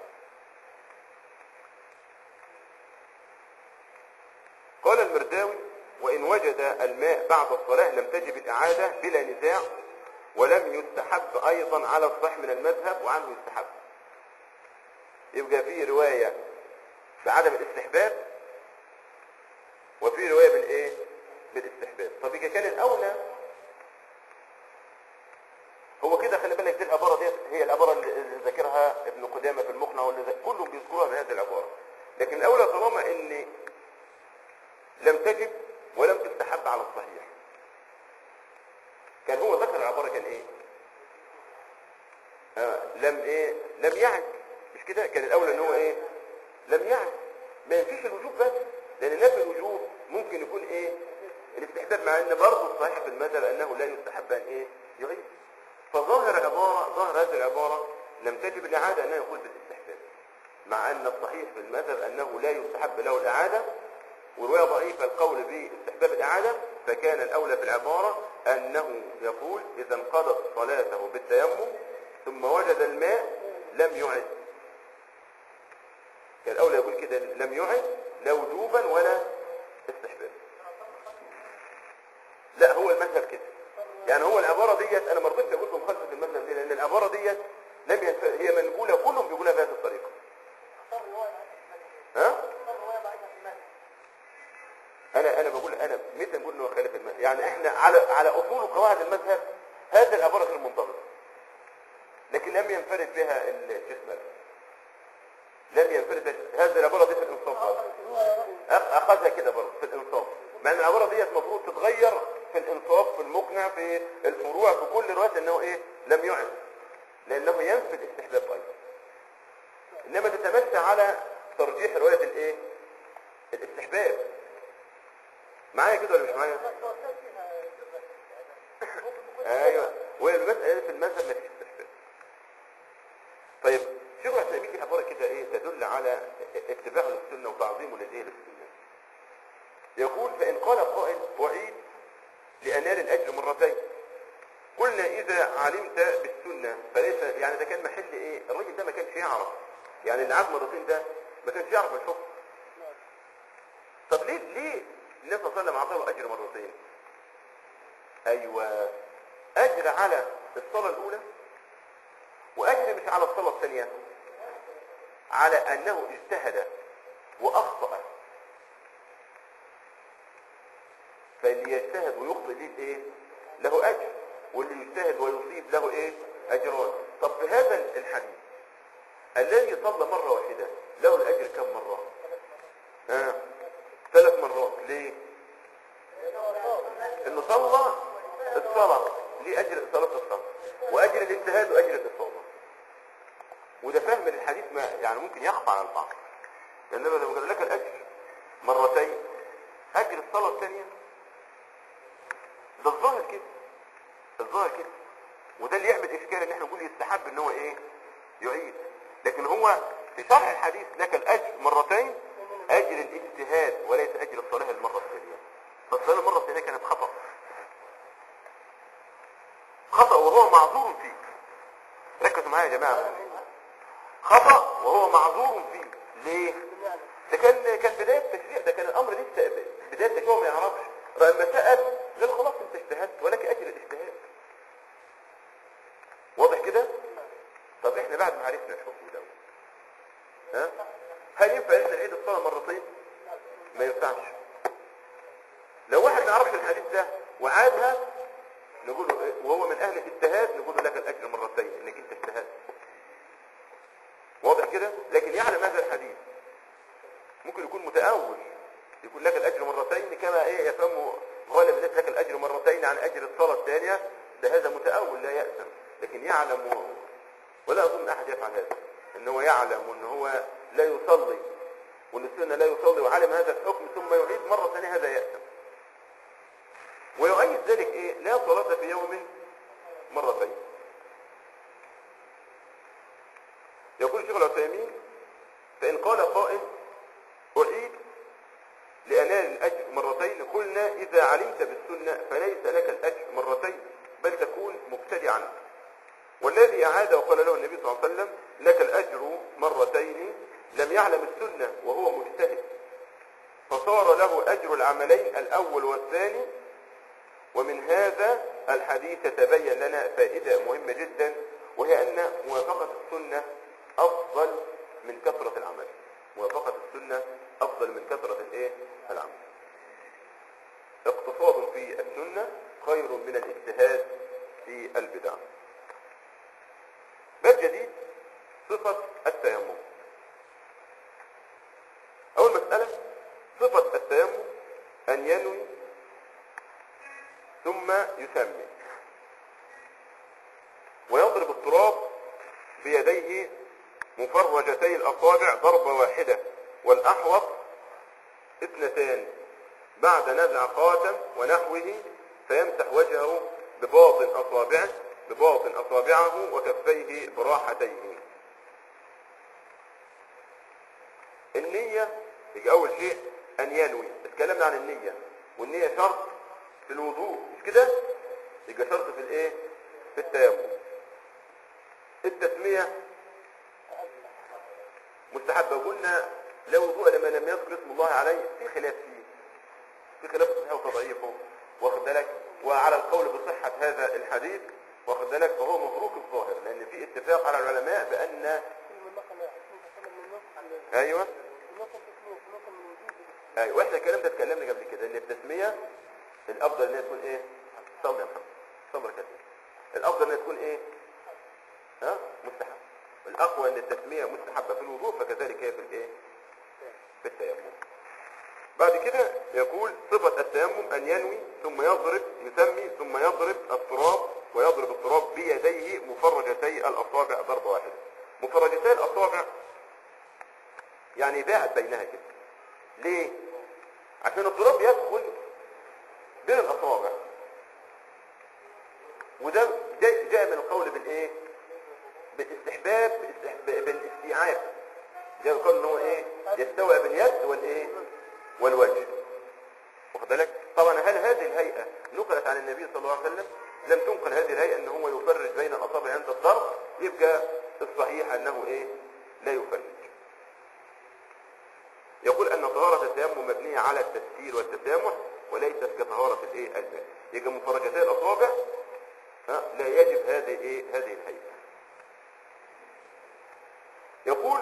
قال المرداوي وان وجد الماء بعد الصلاه لم تجب الاعاده بلا نزاع ولم يستحب ايضا على الصح من المذهب وعنه يستحب يبقى في روايه بعدم الاستحباب وفي روايه بالايه بالاستحباب طب إذا كان الأولى هو كده خلي بالك دي العبارة دي هي العبارة اللي اللي ذاكرها ابن قدامة في المقنع واللي ذا- كلهم بيذكروها بهذه العبارة لكن الأولى طالما إن لم تجب ولم تستحب على الصحيح كان هو ذكر العبارة كان إيه؟ آه لم إيه؟ لم يعد مش كده؟ كان الأولى إن هو إيه؟ لم يعد ما ينفيش الوجوب بس لأن نفي الوجوب ممكن يكون إيه؟ الاستحباب مع ان برضه الصحيح في المذهب انه لا يستحب ان ايه يعيد فظاهر عبارة ظاهر هذه العبارة لم تجب الإعادة أنه يقول بالاستحباب مع أن الصحيح في المذهب أنه لا يستحب له الإعادة ورواية ضعيفة القول باستحباب الإعادة فكان الأولى في العبارة أنه يقول إذا انقضت صلاته بالتيمم ثم وجد الماء لم يعد كان الأولى يقول كده لم يعد لا وجوبا ولا استحباب لا هو المذهب كده يعني هو العبارة ديت أنا ما رضيتش أقول بمخالفة المذهب دي لأن العبارة ديت لم ينف... هي منقولة كلهم بيقولها بهذه الطريقة ها؟ انا انا بقول انا متى نقول انه خالف المذهب يعني احنا على على اصول وقواعد المذهب هذه العباره غير منضبطه لكن لم ينفرد بها الشيخ مالك لم ينفرد بها هذه العباره دي في الانصاف برضه. أخ- اخذها كده برضه في الانصاف مع ان العباره دي المفروض تتغير في الانصاف في المقنع في الفروع في كل روايه انه ايه لم يعد لانه ينفي الاستحباب ايضا انما تتمشى على ترجيح روايه الايه الاستحباب معايا كده ولا مش معايا ايوه والمساله في المذهب ما فيش استحباب طيب شوف احنا بيجي عباره كده ايه تدل على اتباع للسنه وتعظيمه للايه للسنه يقول فان قال قائل اعيد لانال الاجر مرتين قلنا اذا علمت بالسنه فليس يعني ده كان محل ايه الراجل ده ما كانش يعرف يعني اللي عاد مرتين ده ما كانش يعرف الحكم طب ليه ليه النبي صلى الله عليه وسلم اعطاه اجر مرتين ايوه اجر على الصلاه الاولى واجر مش على الصلاه الثانيه على انه اجتهد واخطا فاللي يجتهد ويخطئ ليه ايه له اجر واللي يجتهد ويصيب له ايه اجران طب في هذا الحديث الذي صلى مره واحده له الاجر كم مره ها ثلاث مرات ليه انه صلى الصلاة ليه اجر صلاة الصلاة واجر الاجتهاد واجر الاصابة وده فهم للحديث ما يعني ممكن يخفى على البعض لانما لو قال لك الاجر مرتين اجر الصلاة الثانية ده الظاهر كده الظاهر كده وده اللي يعمل اشكال ان احنا نقول يستحب ان هو ايه يعيد لكن هو في شرح الحديث لك الاجر مرتين اجر الاجتهاد وليس اجر الصلاه المره الثانيه فالصلاه المره الثانيه كانت خطا خطا وهو معذور فيه ركزوا معايا يا جماعه خطا وهو معذور فيه ليه ده كان كان بدايه التشريع ده كان الامر لسه بدايه التشريع هو ما يعرفش لما سال قال خلاص انت اجتهدت ولك اجر الاجتهاد واضح كده طب احنا بعد ما عرفنا الحكم ده ها هل ينفع احنا نعيد الصلاه مرتين ما ينفعش لو واحد ما يعرفش الحديث ده وعادها نقول له إيه؟ وهو من اهل الاجتهاد نقول له لك الاجر مرتين انك انت اجتهدت واضح كده لكن يعلم هذا الحديث ممكن يكون متأول يكون لك الاجر مرتين كما ايه يفهم غالب الناس لك الاجر مرتين عن اجر الصلاه الثانيه ده هذا متأول لا يأثم لكن يعلم و... ولا اظن احد يفعل هذا ان هو يعلم وان هو لا يصلي وان السنه لا يصلي وعلم هذا الحكم ثم يعيد مره ثانيه هذا يأثم ويؤيد ذلك ايه لا صلاه في يوم مرتين يقول الشيخ العثيمين فان قال قائل اعيد لانال الاجر مرتين قلنا اذا علمت بالسنه فليس لك الاجر مرتين بل تكون مبتدعا والذي أعاد وقال له النبي صلى الله عليه وسلم لك الأجر مرتين لم يعلم السنة وهو مجتهد فصار له أجر العملين الأول والثاني ومن هذا الحديث تبين لنا فائدة مهمة جدا وهي أن موافقة السنة أفضل من كثرة العمل موافقة السنة أفضل من كثرة الإيه؟ العمل اقتصاد في السنة خير من الاجتهاد في البدع باب جديد صفة التيمم أول مسألة صفة التيمم أن ينوي ثم يسمي ويضرب التراب بيديه مفرجتي الأصابع ضربة واحدة والأحوط اثنتان بعد نزع خاتم ونحوه فيمسح وجهه بباطن أصابعه بباطن أصابعه وكفيه براحتيه النية يجي أول شيء أن ينوي اتكلمنا عن النية والنية شرط في الوضوء مش كده يبقى شرط في الايه في التيمم التسمية مستحبة وقلنا لا وضوء لما لم يذكر اسم الله عليه في خلاف فيه في خلاف صحيح وتضعيفه واخد بالك وعلى القول بصحة هذا الحديث واخد بالك فهو متروك الظاهر لأن في اتفاق على العلماء بأن ايوه ايوه واحنا الكلام ده اتكلمنا قبل كده ان التسميه الافضل ان هي تكون ايه صلي يا محمد صبر كده الافضل ان هي تكون ايه ها مستحب الاقوى ان التسميه مستحبه في الوضوء فكذلك هي في الايه في التيمم بعد كده يقول صفة التيمم أن ينوي ثم يضرب يسمي ثم يضرب التراب ويضرب التراب بيديه مفرجتي الأصابع ضربة واحدة مفرجتي الأصابع يعني باعت بينها كده ليه؟ عشان التراب يدخل بين الأصابع وده جاء, جاء من القول بالايه؟ بالاستحباب بالاستحباب بالاستيعاب جاء القول ان هو ايه؟ يستوعب اليد والايه؟ والوجه واخد بالك؟ طبعا هل هذه الهيئة نقلت عن النبي صلى الله عليه وسلم؟ لم تنقل هذه الهيئة ان هو يفرج بين الأصابع عند الضرب يبقى الصحيح انه ايه؟ لا يفرج يقول ان طهارة التيمم مبنية على التسهيل والتسامح وليست كطهارة الايه الماء يبقى مفرجتي الاصابع ها لا يجب هذه ايه هذه الهيئة يقول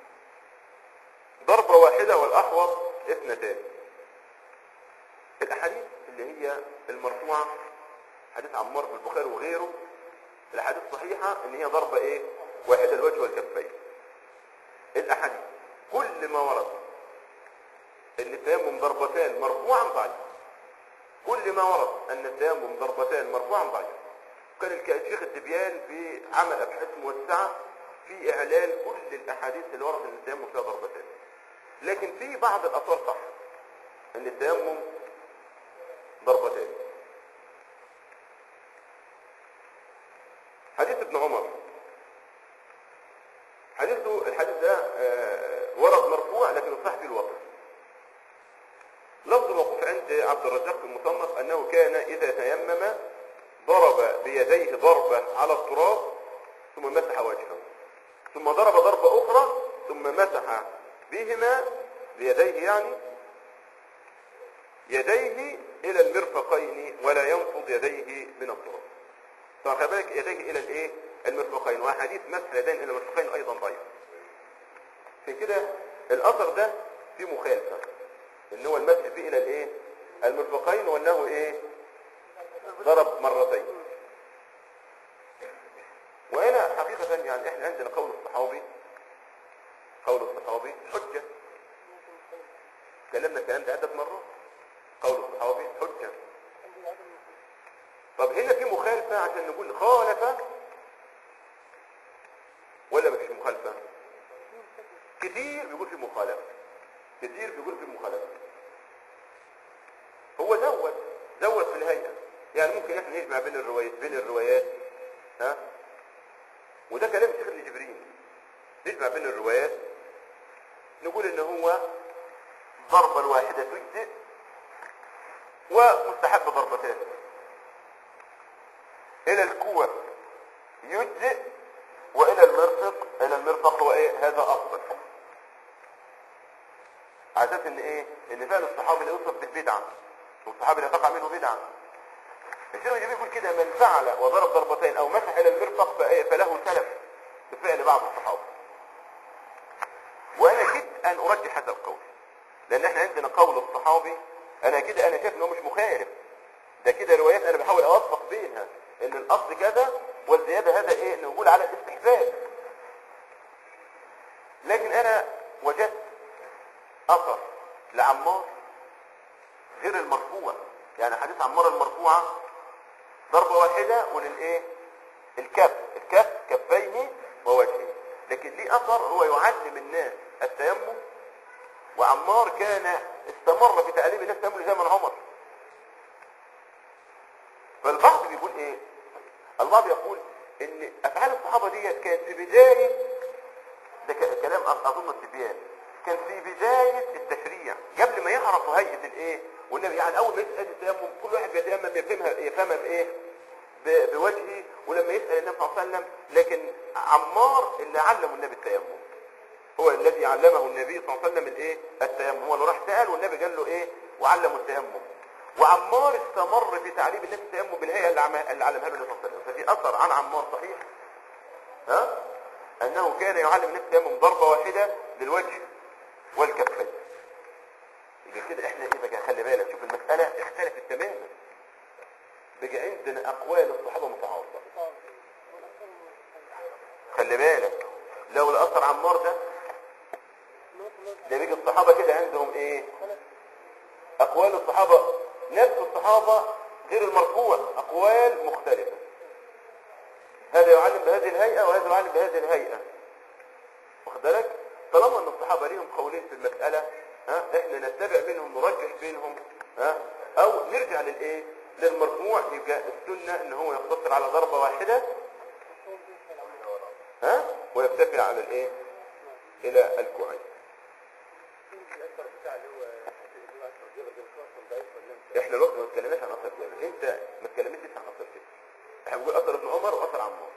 ضربة واحدة والاحوط اثنتان الاحاديث اللي هي المرفوعة حديث عمار في البخاري وغيره الاحاديث الصحيحة ان هي ضربة ايه واحدة الوجه والكفين الاحاديث كل ما ورد ان التيمم ضربتان مرفوعا ضعيف كل ما ورد ان التيمم ضربتان مرفوعا ضعيف كان الشيخ الدبيان في عمل ابحاث موسعه في اعلان كل الاحاديث اللي ورد ان التيمم فيها ضربتان لكن في بعض الاثار صح ان التيمم ضربتان حديث ابن عمر حديثه الحديث ده آه، ورد مرفوع لكن الصح فيه الوقف لفظ الوقوف عند عبد الرزاق في المصنف انه كان اذا تيمم ضرب بيديه ضربة على التراب ثم مسح وجهه ثم ضرب ضربة اخرى ثم مسح بهما بيديه يعني يديه الى المرفقين ولا ينفض يديه من التراب طبعا خلي بالك يديه الى الايه المرفقين وحديث مسح اليدين الى المرفقين ايضا ضعيف في كده الاثر ده فيه مخالفه ان هو المسح فيه الى الايه المرفقين وانه ايه ضرب مرتين وهنا حقيقة يعني احنا عندنا قول الصحابي قول الصحابي حجة تكلمنا الكلام ده عدة مرات قول الصحابي حجة طب هنا في مخالفة عشان نقول خالف ولا مفيش مخالفة كتير بيقول في مخالفة كتير بيقول في مخالفة هو زود زود في الهيئة يعني ممكن احنا نجمع بين الروايات بين الروايات ها وده كلام الشيخ ابن جبرين نجمع بين الروايات نقول ان هو ضربة الواحدة تجزئ ومستحب ضربتان الى الكوع يجزئ والى المرفق الى المرفق هو ايه هذا افضل على اساس ان ايه ان فعل الصحابي لا يوصف بالبدعه والصحابي لا تقع منه بدعه الشيخ الجميل يقول كده من فعل وضرب ضربتين او مسح الى المرفق فإيه؟ فله سلف بفعل بعض الصحابه وانا كدت ان ارجح هذا القول لان احنا عندنا قول الصحابي انا كده انا شايف ان هو مش مخالف ده كده روايات انا بحاول اوفق بينها ان الاصل كذا والزياده هذا ايه نقول على الاستحباب لكن انا وجدت اثر لعمار غير المرفوع يعني حديث عمار المرفوعه ضربه واحده وللايه الكف الكف كفيه ووجهه لكن ليه اثر هو يعلم الناس التيمم وعمار كان استمر في تعليم الناس التيمم لزمن عمر فالبعض بيقول ايه البعض يقول ان افعال الصحابه ديت كانت في بدايه ده ك- كلام أ- اظن التبيان كان في بدايه التشريع قبل ما يعرفوا هيئه الايه والنبي يعني اول ما يسال التيمم كل واحد بيتيمم يفهمها يفهمها بايه ب- بوجهه ولما يسال النبي صلى الله عليه وسلم لكن عمار اللي علم النبي التيمم هو الذي علمه النبي صلى الله عليه وسلم الايه التيمم هو اللي راح سال والنبي قال له ايه وعلمه التيمم وعمار استمر في تعليم الناس التيمم بالهيئه اللي, عم... اللي علمها له النبي صلى الله عليه وسلم ففي اثر عن عمار صحيح ها انه كان يعلم الناس التيمم ضربه واحده للوجه والكفين يبقى كده احنا ايه بقى خلي بالك شوف المساله اختلفت تماما بقى عندنا اقوال الصحابه متعارضه خلي بالك لو الاثر عمار ده ده بيجي الصحابه كده عندهم ايه اقوال الصحابه نفس الصحابه غير المرفوع اقوال مختلفه هذا يعلم بهذه الهيئه وهذا يعلم بهذه الهيئه واخد بالك طالما ان الصحابه ليهم قولين في المساله ها احنا نتبع منهم نرجح بينهم ها او نرجع للايه للمرفوع يبقى السنه ان هو يقتصر على ضربه واحده ها ويكتفي على الايه الى الكوعين احنا الوقت ما اتكلمناش عن اثر جابر انت ما اتكلمتش عن اثر كده احنا بنقول اثر ابن عمر واثر عمار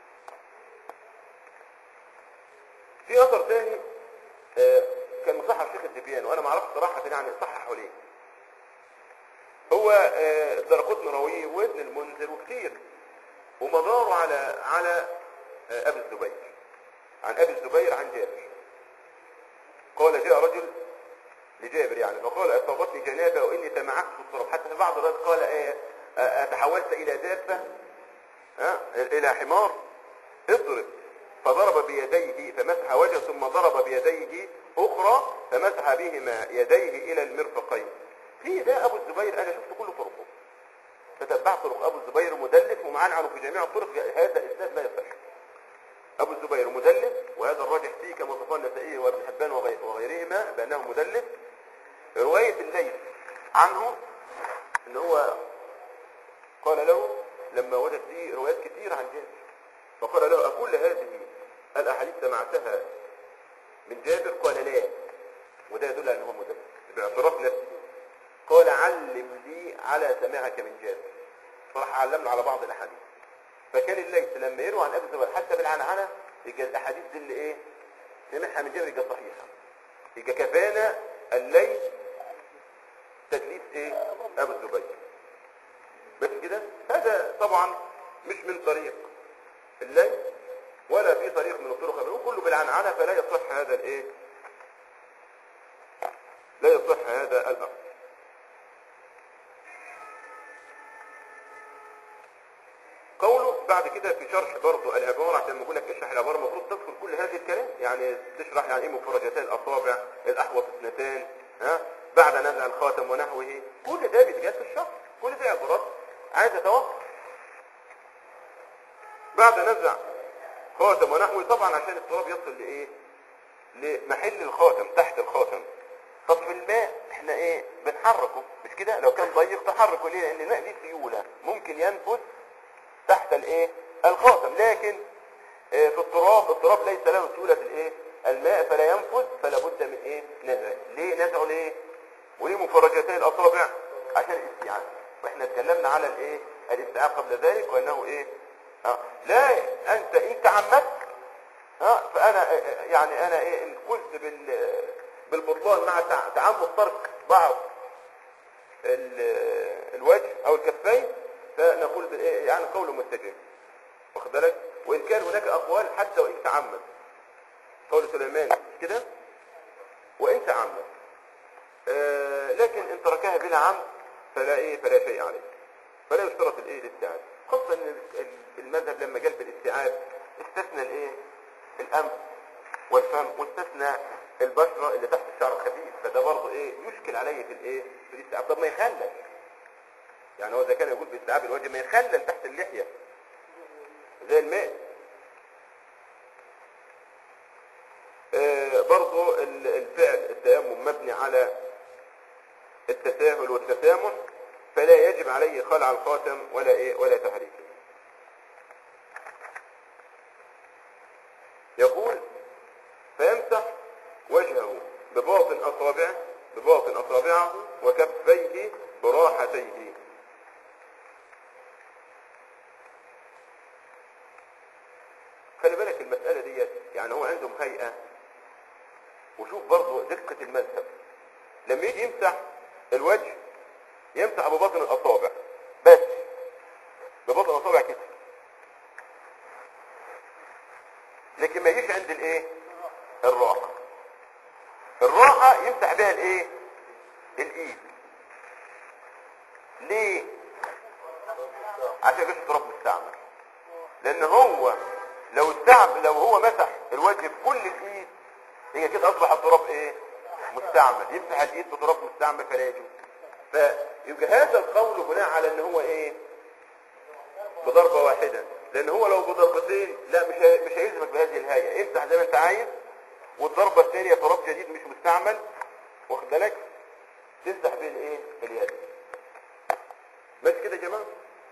في اثر تاني آه، كان مصحح الشيخ الدبيان وانا ما اعرفش صراحه يعني صححه ليه هو آه، الدرقطني راويه وابن المنذر وكتير ومداره على على آه، ابي الزبير عن ابي الزبير عن جابر قال جاء رجل لجابر يعني فقال اصابتني جنابه واني تمعكت في التراب حتى في بعض الروايات قال ايه آه، اتحولت الى دابه ها الى حمار اضرب فضرب بيديه فمسح وجهه ثم ضرب بيديه اخرى فمسح بهما يديه الى المرفقين في ده ابو الزبير انا شفت كل طرقه فتبعت طرق ابو الزبير مدلس ومعنعنه في جميع الطرق هذا الاسناد لا يصح ابو الزبير مدلس وهذا الراجح فيه كما وصفه النسائي وابن حبان وغي- وغيرهما بانه مدلس روايه الليث عنه ان هو قال له لما وجد فيه روايات كثيرة عن جابر فقال له أكل هذه الأحاديث سمعتها من جابر قال لا وده يدل على أنه مدلس باعتراف نفسه قال علم لي على سماعك من جابر فراح علمنا على بعض الأحاديث فكان الليث لما يروى عن أبي الزبير حتى بالعنعنة يبقى الأحاديث دي اللي إيه سمعها من جابر يبقى صحيحة يبقى كفانا الليث تدليس إيه أبو الزبير بس كده هذا طبعا مش من طريق الليل ولا في طريق من الطرق الأخرى كله بالعنعنة فلا يصح هذا الايه لا يصح هذا الامر قوله بعد كده في شرح برضه العبارة عشان بقول لك اشرح العبارة المفروض تذكر كل هذه الكلام يعني تشرح يعني ايه مفرجتان الاصابع الاحوط اثنتان ها بعد نزع الخاتم ونحوه كل ده بيتجاز في الشرح كل دي عبارات عايزه توقف بعد نزع خاتم ونحوه طبعا عشان التراب يصل لايه لمحل الخاتم تحت الخاتم طب في الماء احنا ايه بنحركه مش كده لو كان ضيق تحركه ليه لان الماء دي سيوله ممكن ينفذ تحت الايه الخاتم لكن آه، في التراب التراب ليس له سيوله الايه الماء فلا ينفذ فلا بد من ايه نزعه ليه نزعه ليه وليه مفرجتي الاصابع عشان الاستيعاب واحنا اتكلمنا على الايه الاستيعاب قبل ذلك وانه ايه آه. لا انت ان تعمدت ها فانا آه، آه، يعني انا ايه ان قلت بال بالبطلان مع تع- تعمد ترك بعض ال- الوجه او الكفين فنقول بالايه يعني قول متجه واخد بالك وان كان هناك اقوال حتى وان تعمد قول سليمان كده وان تعمد آه لكن ان تركها بلا عمد فلا ايه فلا شيء عليه فلا يشترط الايه الاستيعاب خاصه ان المذهب لما جال بالاستيعاب استثنى الايه الانف والفم واستثنى البشره اللي تحت الشعر الخفيف فده برضه ايه يشكل عليه في الايه في الاستيعاب طب ما يخلل يعني هو اذا كان يقول باستيعاب الوجه ما يخلل تحت اللحيه زي الماء آه، برضو ال- الفعل التيمم مبني على التساهل والتسامح فلا يجب عليه خلع الخاتم ولا ايه ولا تحريكه يقول فيمسح وجهه بباطن اصابعه بباطن اصابعه وكفيه براحتيه خلي بالك المسألة ديت يعني هو عندهم هيئة وشوف برضو دقة المذهب لما يجي يمسح الوجه يمسح بباطن الأصابع بس بباطن الأصابع كده لكن ما يجيش عند الايه الراحة الراحة يمسح بها الايه الايد ليه عشان يجيش تراب مستعمل لان هو لو استعمل لو هو مسح الوجه بكل الايد هي كده اصبح التراب ايه مستعمل يمسح الايد بتراب مستعمل فلا يجوز فيبقى هذا القول بناء على ان هو ايه بضربه واحده لان هو لو بضربتين لا مش هي- مش هيلزمك بهذه الهيئه امسح زي ما انت عايز والضربه الثانيه تراب جديد مش مستعمل واخد بالك تمسح بيه الايه اليد بس كده يا جماعه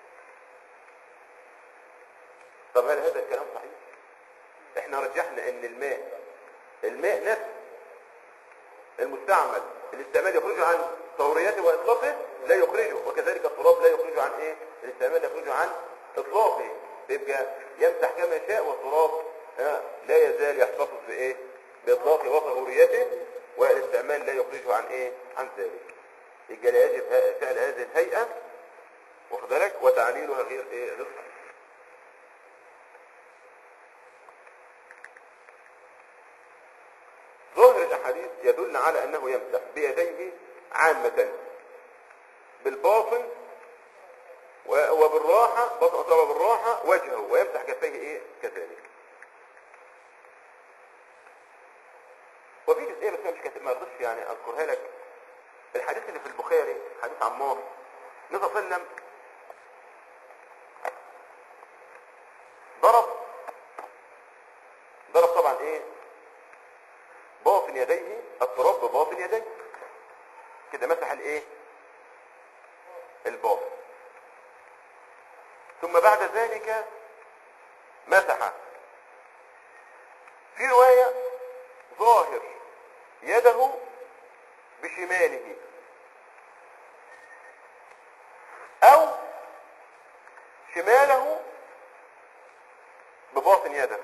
طب هل هذا الكلام صحيح احنا رجحنا ان الماء الماء نفسه المستعمل الاستعمال يخرج عن طهوريته واطلاقه لا يخرجه وكذلك التراب لا يخرج عن ايه الاستعمال يخرج عن اطلاقه يبقى يمسح كما شاء والتراب ها، لا يزال يحتفظ بايه باطلاقه وطهوريته والاستعمال لا يخرجه عن ايه عن ذلك يبقى لا يجب ه- فعل هذه الهيئه واخد بالك وتعليلها غير ايه غير صحيح. ظاهر الاحاديث يدل على انه يمسح بيديه عامة بالباطن و- وبالراحة باطن اصابع بالراحة وجهه ويمسح كفيه ايه كذلك وفي جزئية بس أنا مش كاتب ما رضيتش يعني اذكرها لك الحديث اللي في البخاري حديث عمار النبي صلى الله عليه وسلم ضرب ضرب طبعا ايه باطن يديه التراب بباطن يديه كده مسح الايه الباطن ثم بعد ذلك مسح في رواية ظاهر يده بشماله او شماله بباطن يده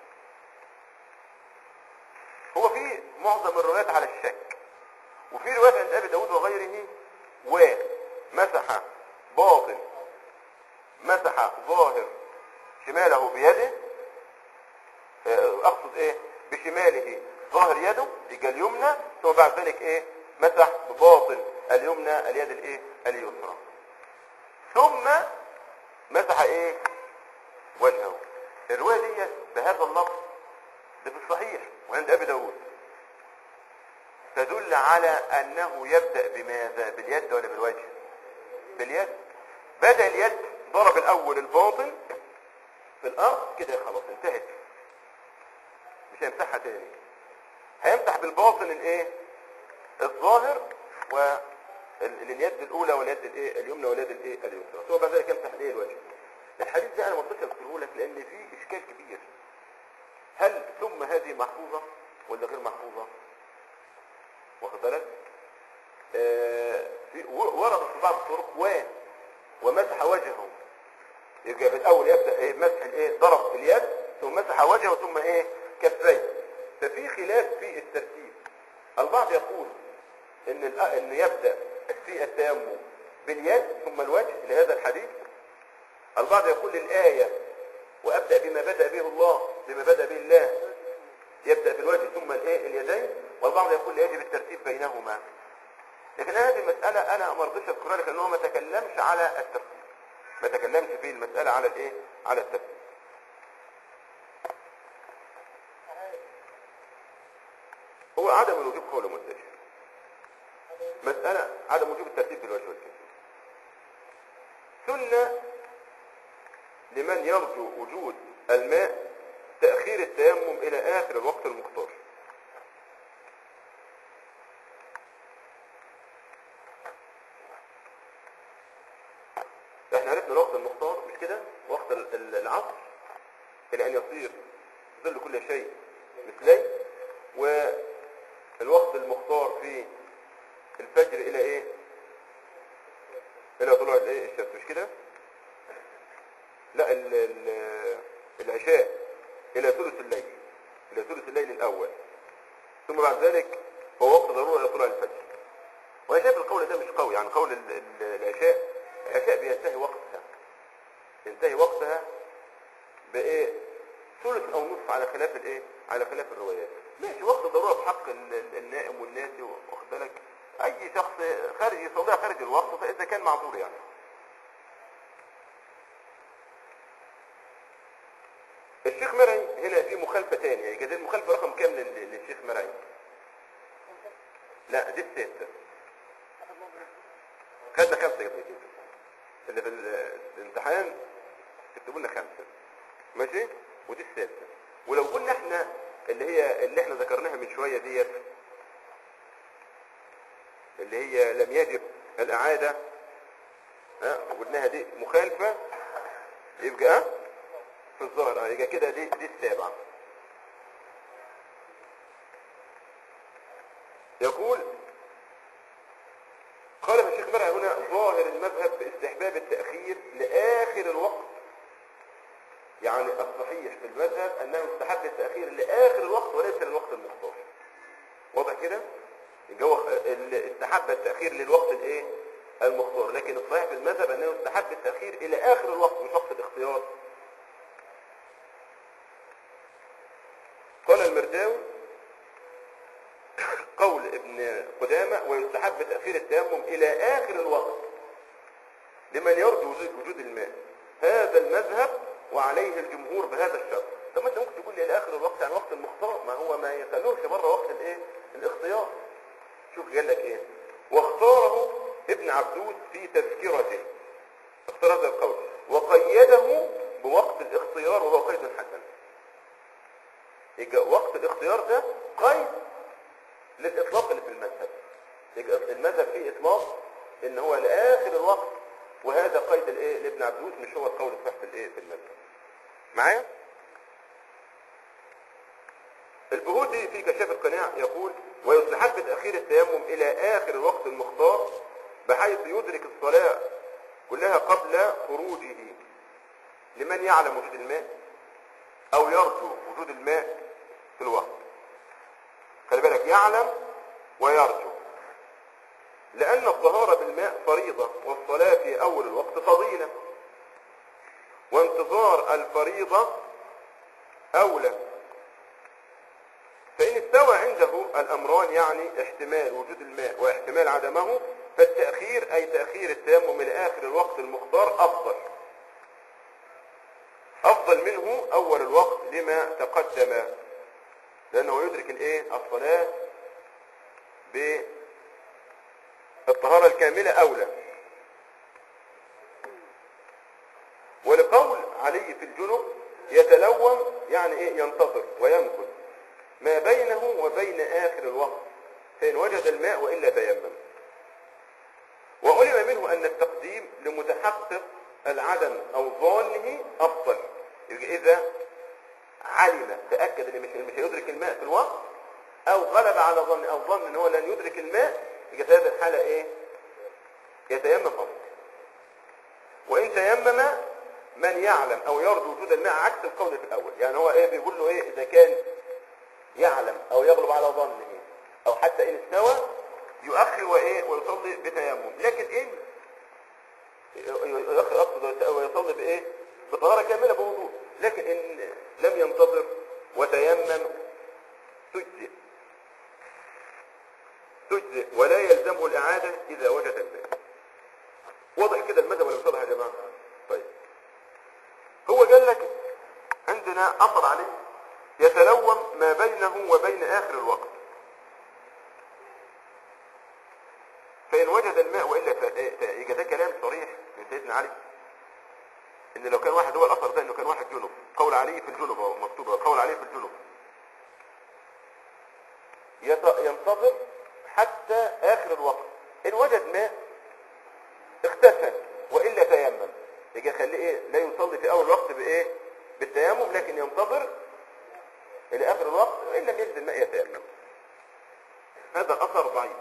هو في معظم الروايات على الشك وفي روايات عند ابي داود وغيره ومسح باطن مسح ظاهر شماله بيده آه، اقصد ايه بشماله ظاهر يده يبقى اليمنى ثم بعد ذلك ايه مسح بباطن اليمنى اليد الايه اليسرى ثم مسح ايه وجهه الروايه دي بهذا اللفظ ده في الصحيح وعند ابي داود تدل على انه يبدا بماذا باليد ولا بالوجه باليد بدا اليد ضرب الاول الباطن في الارض كده خلاص انتهت مش هيمسحها تاني هيمسح بالباطن الايه الظاهر واليد الاولى واليد الايه اليمنى واليد الايه اليسرى ثم بعد ذلك يمسح الايه الوجه الحديث ده انا ما رضيتش اذكره لك لان فيه اشكال كبير هل ثم هذه محفوظه ولا غير محفوظه واخد بالك آه في و- ورد في بعض الطرق و ومسح وجهه يبقى بالاول يبدا ايه مسح الايه ضرب اليد ثم مسح وجهه ثم ايه كفيه ففي خلاف في الترتيب البعض يقول ان الأ- ان يبدا في التيمم باليد ثم الوجه لهذا الحديث البعض يقول الايه وابدا بما بدا به الله بما بدا به الله يبدا بالوجه ثم الايه اليدين والبعض يقول يجب الترتيب بينهما لكن هذه المسألة أنا ما رضيتش أذكرها لك لأنه ما تكلمش على التفسير ما تكلمش في المسألة على الإيه؟ على التفسير هو عدم الوجوب قول منتشر مسألة عدم وجوب الترتيب بالوجه والكيف سنة لمن يرجو وجود الماء تأخير التيمم إلى آخر الوقت المختار احنا عرفنا الوقت المختار مش كده وقت ال- ال- العصر الى ان يصير ظل كل شيء مثلي والوقت المختار في الفجر الى ايه الى طلوع الايه الشمس مش كده لا ال ال العشاء الى ثلث الليل الى ثلث الليل الاول ثم بعد ذلك هو وقت ضرورة الى طلوع الفجر وانا شايف القول ده مش قوي يعني قول ال- ال- العشاء العشاء بينتهي وقتها ينتهي وقتها بايه ثلث او نصف على خلاف الايه على خلاف الروايات ماشي وقت ضروره بحق ال- ال- النائم والناسي واخد بالك اي شخص خارج يصليها خارج الوقت فاذا كان معذور يعني الشيخ مرعي هنا في مخالفه ثانيه يبقى دي المخالفه رقم كام لل- للشيخ مرعي لا دي السادسه خدنا خمسه قبل كده اللي في ال- الامتحان كتبوا لنا خمسه ماشي ودي السادسه ولو قلنا احنا اللي هي اللي احنا ذكرناها من شويه ديت اللي هي لم يجب الاعاده ها قلناها دي مخالفه يبقى ها في الظاهر اه يبقى كده دي دي السابعه يقول قال الشيخ مرعي هنا ظاهر المذهب باستحباب التأخير لآخر الوقت يعني الصحيح في المذهب أنه يستحب التأخير لآخر الوقت وليس للوقت المختار واضح كده؟ يبقى هو ال- استحب التأخير للوقت الايه؟ المختار لكن الصحيح في المذهب أنه يستحب التأخير إلى آخر الوقت مش وقت الاختيار قال المرداوي قول ابن قدامة ويستحب تأخير التيمم إلى آخر الوقت لمن يرجو وجود- وجود الماء هذا المذهب وعليه الجمهور بهذا الشرط طب ما انت ممكن تقول لي الى اخر الوقت يعني وقت المختار ما هو ما يخلوش بره وقت الايه الاختيار شوف قال لك ايه واختاره ابن عبدوس في تذكرته اختار هذا القول وقيده بوقت الاختيار وهو قيد حسن يبقى وقت الاختيار ده قيد للاطلاق اللي في المذهب يبقى المذهب فيه اطلاق ان هو لاخر الوقت وهذا قيد الايه لابن عبدوس مش هو القول الصحيح في الايه في المذهب معايا البهودي في كشاف القناع يقول ويستحب تأخير التيمم إلى آخر الوقت المختار بحيث يدرك الصلاة كلها قبل خروجه لمن يعلم وجود الماء أو يرجو وجود الماء في الوقت خلي بالك يعلم ويرجو لأن الطهارة بالماء فريضة والصلاة في أول الوقت فضيلة وانتظار الفريضة أولى فإن استوى عنده الأمران يعني احتمال وجود الماء واحتمال عدمه فالتأخير أي تأخير التيمم إلى آخر الوقت المختار أفضل أفضل منه أول الوقت لما تقدم لأنه يدرك الإيه الصلاة بالطهارة الكاملة أولى ولقول علي في الجنب يتلوم يعني إيه ينتظر ويمكث ما بينه وبين آخر الوقت فإن وجد الماء وإلا تيمم وعلم منه أن التقديم لمتحقق العدم أو ظانه أفضل يبقى إذا علم تأكد أن مش مش هيدرك الماء في الوقت أو غلب على ظن أو ظن أن هو لن يدرك الماء يبقى في هذه الحالة إيه؟ يتيمم أفضل وإن تيمم من يعلم أو يرجو وجود الماء عكس القول في الأول يعني هو إيه بيقول له إيه إذا كان يعلم او يغلب على ظنه او حتى ان استوى يؤخر وايه ويصلي بتيمم لكن ان يقصد ويصلي بايه بطهاره كامله بوضوء لكن ان لم ينتظر وتيمم سجد سجد يجزئ ولا يلزمه الإعادة إذا وجد الماء واضح كده المذهب ولا مش واضح يا جماعة طيب هو قال لك عندنا أثر عليه يتلوم ما بينه وبين آخر الوقت فإن وجد الماء وإلا ف- ف- يبقى ده كلام صريح من سيدنا علي إن لو كان واحد هو الأثر ده إنه كان واحد جنب قول عليه في الجنب أهو مكتوب أهو، قول عليه في الجنب يت- ينتظر حتى آخر الوقت إن وجد ماء اغتسل وإلا تيمم يجي خليه إيه لا يصلي في أول وقت بإيه بالتيمم لكن ينتظر إلى آخر الوقت وإن لم يجد الماء يتيمم هذا الأثر ضعيف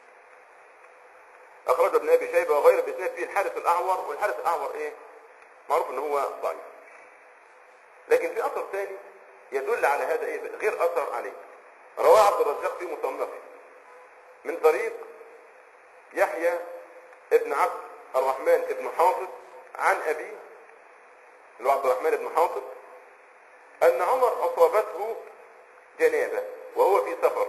أخرج ابن أبي شيبة وغيره بإسناد فيه الحارث الأعور والحارث الأعور إيه معروف إن هو ضعيف لكن في أثر ثاني يدل على هذا إيه غير أثر عليه رواه عبد الرزاق في مصنفه من طريق يحيى ابن عبد الرحمن ابن حافظ عن أبيه اللي هو عبد الرحمن بن حافظ أن عمر أصابته جنابة وهو في سفر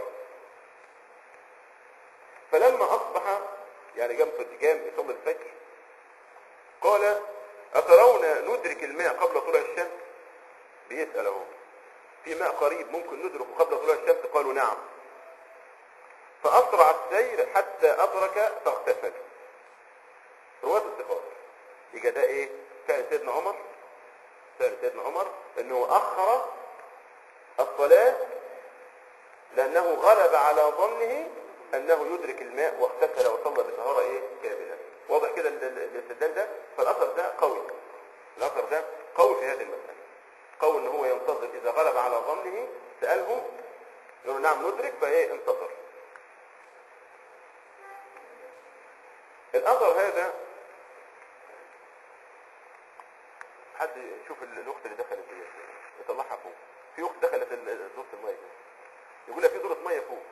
فلما أصبح يعني جام جام يصلي الفجر قال أترون ندرك الماء قبل طلوع الشمس بيسأله في ماء قريب ممكن ندركه قبل طلوع الشمس قالوا نعم فأسرع السير حتى أدرك فاغتسل رواة الصفات يبقى ده ايه فعل سيدنا عمر فعل سيدنا عمر انه اخر الصلاة لانه غلب على ظنه انه يدرك الماء واغتسل وصلى بطهارة ايه كاملة واضح كده ال- ال- الاستدلال ده فالاثر ده قوي الاثر ده قوي في هذه المسألة قوي ان هو ينتظر اذا غلب على ظنه سألهم يقولوا نعم ندرك فايه انتظر الاثر هذا حد يشوف ال- الاخت اللي دخلت دي يطلعها فوق في اخت دخلت ال- ال- دورة المية دي. يقول لها في دورة مية فوق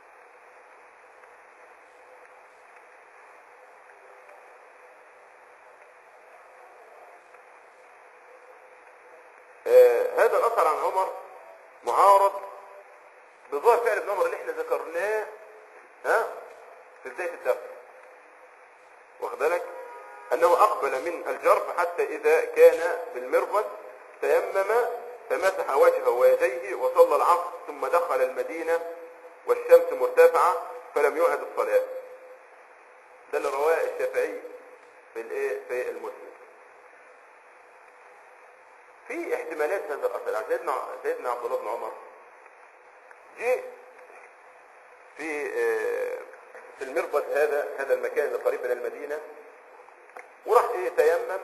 آه هذا الاثر عن عمر معارض بظاهر فعل ابن عمر اللي احنا ذكرناه ها في بداية الدرس واخد بالك انه اقبل من الجرف حتى اذا كان بالمرفد تيمم فمسح وجهه ويديه وصلى العصر ثم دخل المدينة والشمس مرتفعة فلم يعد الصلاة ده اللي رواه الشافعي في الايه في المسلم في احتمالات هذا الاثر يعني سيدنا سيدنا عبد الله بن عمر جه في آه، في المربد هذا هذا المكان اللي قريب من المدينة وراح ايه تيمم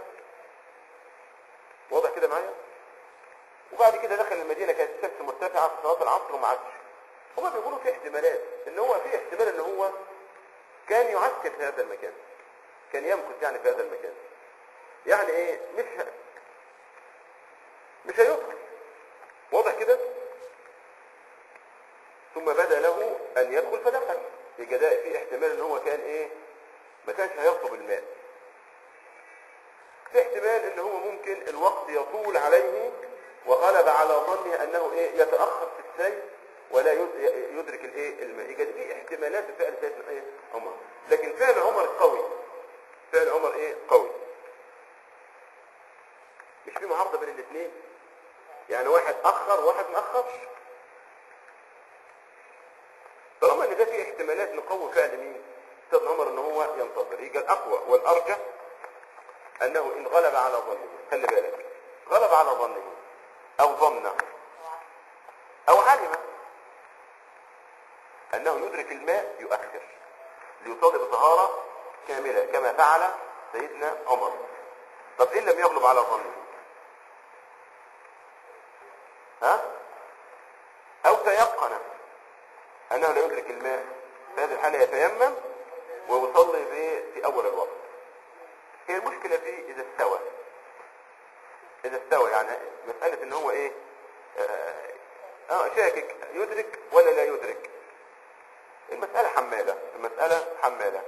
واضح كده معايا وبعد كده دخل المدينة كانت الشمس مرتفعة في صلاة العصر وما عادش هما بيقولوا في احتمالات ان هو في احتمال ان هو كان يعسكر في هذا المكان كان يمكث يعني في هذا المكان يعني ايه مش ه- مش هيدخل واضح كده ثم بدا له ان يدخل فدخل يبقى ده في احتمال ان هو كان ايه ما كانش هيرطب الماء في احتمال ان هو ممكن الوقت يطول عليه وغلب على ظنه انه ايه يتاخر في السير ولا يد- يدرك الايه الماء يبقى دي احتمالات في فعل سيدنا ايه عمر لكن فعل عمر قوي فعل عمر ايه قوي مش في معارضه بين الاثنين يعني واحد اخر وواحد ما اخرش طالما ان ده في احتمالات نقوي فعل مين سيدنا عمر ان هو ينتظر يجي الاقوى والارجح انه ان غلب على ظنه خلي بالك غلب على ظنه او ظن او علم انه يدرك الماء يؤخر ليصلي بطهارة كاملة كما فعل سيدنا عمر طب ان لم يغلب على ظنه ها او تيقن انه لا يدرك الماء في هذه الحالة يتيمم ويصلي في في اول الوقت هي المشكلة فيه اذا استوى اذا استوى يعني مسألة ان هو ايه آه آه، شاكك يدرك ولا لا يدرك المسألة حمالة المسألة حمالة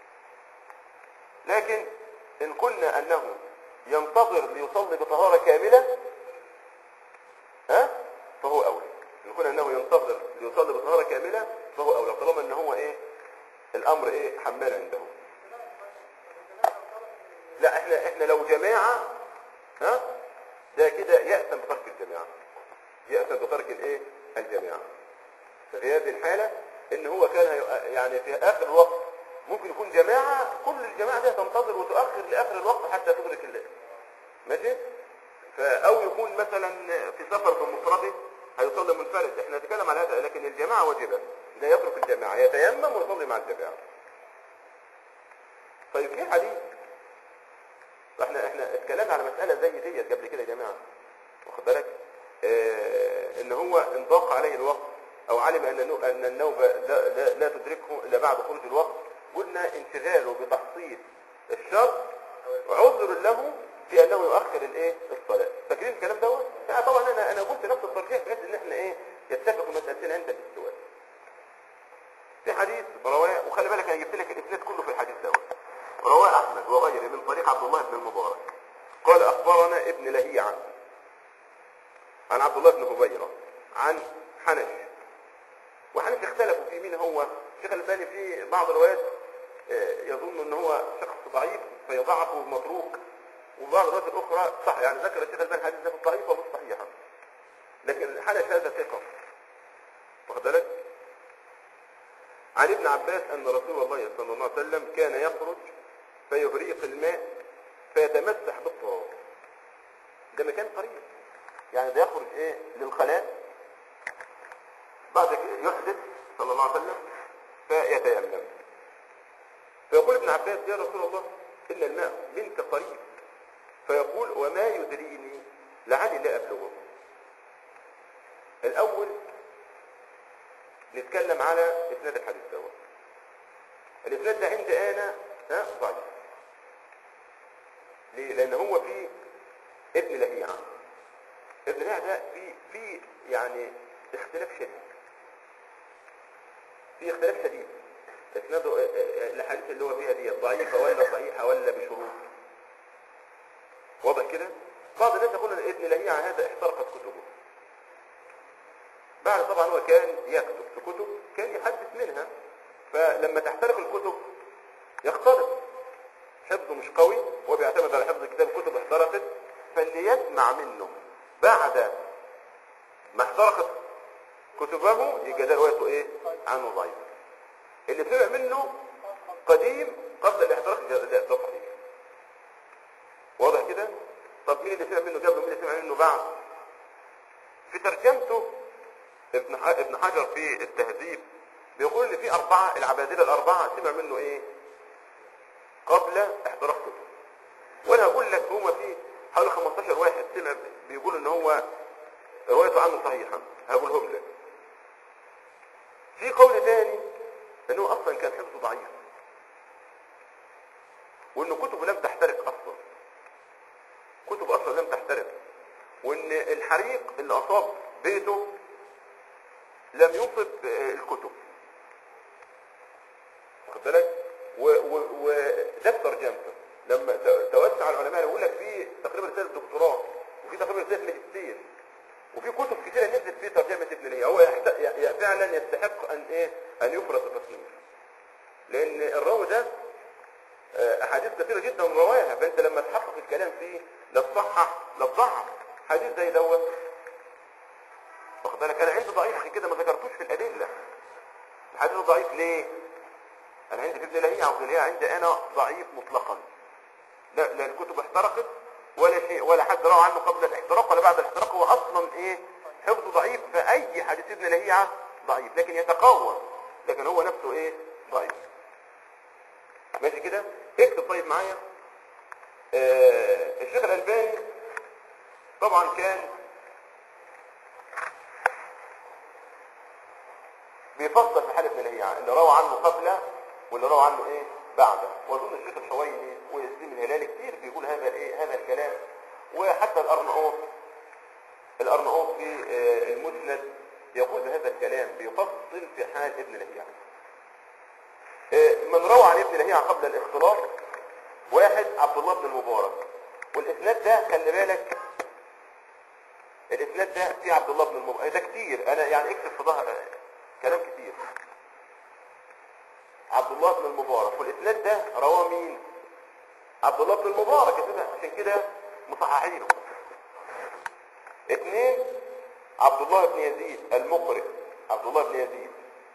لكن إن قلنا أنه ينتظر ليصلي بطهارة كاملة ها فهو أولى إن قلنا أنه ينتظر ليصلي بطهارة كاملة فهو أولى طالما أن هو إيه الامر ايه حمال عنده لا احنا احنا لو جماعه ها ده كده يأثم بترك الجماعه يأثم بترك الايه الجماعه ففي هذه الحاله ان هو كان هي- يعني في اخر الوقت ممكن يكون جماعه كل الجماعه دي تنتظر وتؤخر لاخر الوقت حتى تدرك الليل ماشي فا- او يكون مثلا في سفر في مفرده هيصلي منفرد احنا نتكلم على هذا لكن الجماعه واجبه لا يترك الجماعه يتيمم ويصلي مع الجماعه طيب في حديث احنا احنا اتكلمنا على مساله زي ديت قبل كده يا جماعه واخد بالك اه ان هو انضاق عليه الوقت او علم ان النو- ان النوبه لا, لا, لا تدركه الا بعد خروج الوقت قلنا انشغاله بتحصيل الشرط عذر له في انه يؤخر الايه الصلاه فاكرين الكلام دوت لا طبعا انا انا قلت نفس الترجيح بحيث ان احنا ايه يتفقوا مسالتين عند الاستواء في حديث رواه وخلي بالك انا جبت لك الاسناد كله في الحديث دوت رواه احمد وغيره من طريق عبد الله بن المبارك قال اخبرنا ابن لهيعة عن عبد الله بن هبيرة عن حنش وحنش اختلفوا في مين هو الشيخ الباني في بعض الروايات آه، يظن ان هو شخص ضعيف فيضعفه متروك وبعض الروايات الاخرى صح يعني ذكر الشيخ الباني حديث ده في الضعيف ومش صحيحا لكن حنش هذا ثقة واخد بالك عن ابن عباس أن رسول الله صلى الله عليه وسلم كان يخرج فيهريق الماء فيتمسح بالتراب ده مكان قريب يعني ده يخرج ايه للخلاء بعد كده يحدث صلى الله عليه وسلم فيتيمم فيقول ابن عباس يا رسول الله إن الماء منك قريب فيقول وما يدريني لعلي لا أبلغه الأول نتكلم على اسناد الحديث دوت الاسناد ده عندي انا ها ضعيف ليه لان هو في ابن لهيعة ابن لهيعة ده في في يعني اختلاف شديد في اختلاف شديد اسناده اه، اه، الاحاديث اللي هو فيها دي ضعيفه ولا صحيحه ولا بشروط واضح كده بعض الناس يقول ان ابن لهيعة هذا احترقت كتبه بعد طبعا هو كان يكتب في كتب كان يحدث منها فلما تحترق الكتب يختلط حفظه مش قوي هو بيعتمد على حفظ كتاب كتب احترقت فاللي يسمع منه بعد ما احترقت كتبه يبقى ده روايته ايه عنه ضعيف اللي سمع منه قديم قبل الاحتراق ده ده ده صحيح واضح كده طب مين اللي سمع منه قبل ومين اللي سمع منه بعد في ترجمته ابن ح- ابن حجر في التهذيب بيقول ان في اربعه العبادله الاربعه سمع منه ايه قبل احتراق كتب وانا هقول لك هما في حوالي 15 واحد سمع بيقول ان هو روايته عنه صحيحه هقولهم لك في قول ثاني انه اصلا كان حفظه ضعيف وان كتبه لم تحترق اصلا كتب اصلا لم تحترق وان الحريق اللي اصاب بيته لم يصب آه، الكتب واخد بالك و- و- وده بترجمته لما ت- توسع العلماء يقول لك في تقريبا رساله دكتوراه وفي تقريبا رساله ماجستير وفي كتب كثيره نزلت في ترجمه ابن لهيعة هو يحت... ي- ي- فعلا يستحق ان ايه ان يفرط التصنيف لان الراوي ده آه، احاديث كثيره جدا رواها فانت لما تحقق الكلام فيه لا تصحح لا تضعف حديث زي دوت واخد بالك انا عندي ضعيف عشان كده ما ذكرتوش في الادله الحديث ضعيف ليه انا عندي في ابن لهيعة وابن لهيعة عندي انا ضعيف مطلقا لا لا الكتب احترقت ولا شيء ولا حد روى عنه قبل الاحتراق ولا بعد الاحتراق هو اصلا ايه حفظه ضعيف فاي حديث ابن لهيعة ضعيف لكن يتقوى لكن هو نفسه ايه ضعيف ماشي كده اكتب طيب معايا آه الشيخ الالباني طبعا كان بيفصل في حال ابن لهيعة اللي روى عنه قبله واللي روى عنه ايه بعده واظن الشيخ الحويني وياسين الهلالي كتير بيقول هذا الايه هذا الكلام وحتى الارناؤوط الارناؤوط في آه، المسند يقول بهذا الكلام بيفصل في حال ابن لهيعة آه، من روى عن ابن لهيعة قبل الاختلاط واحد عبد الله بن المبارك والاسناد ده خلي بالك الاسناد ده في عبد الله بن المبارك ده كتير انا يعني اكتب في ظهر كلام كتير عبد الله بن المبارك والاسناد ده رواه مين عبد الله بن المبارك يا سيدي، عشان كده مصححينه اثنين عبد الله بن يزيد المقرئ عبد الله بن يزيد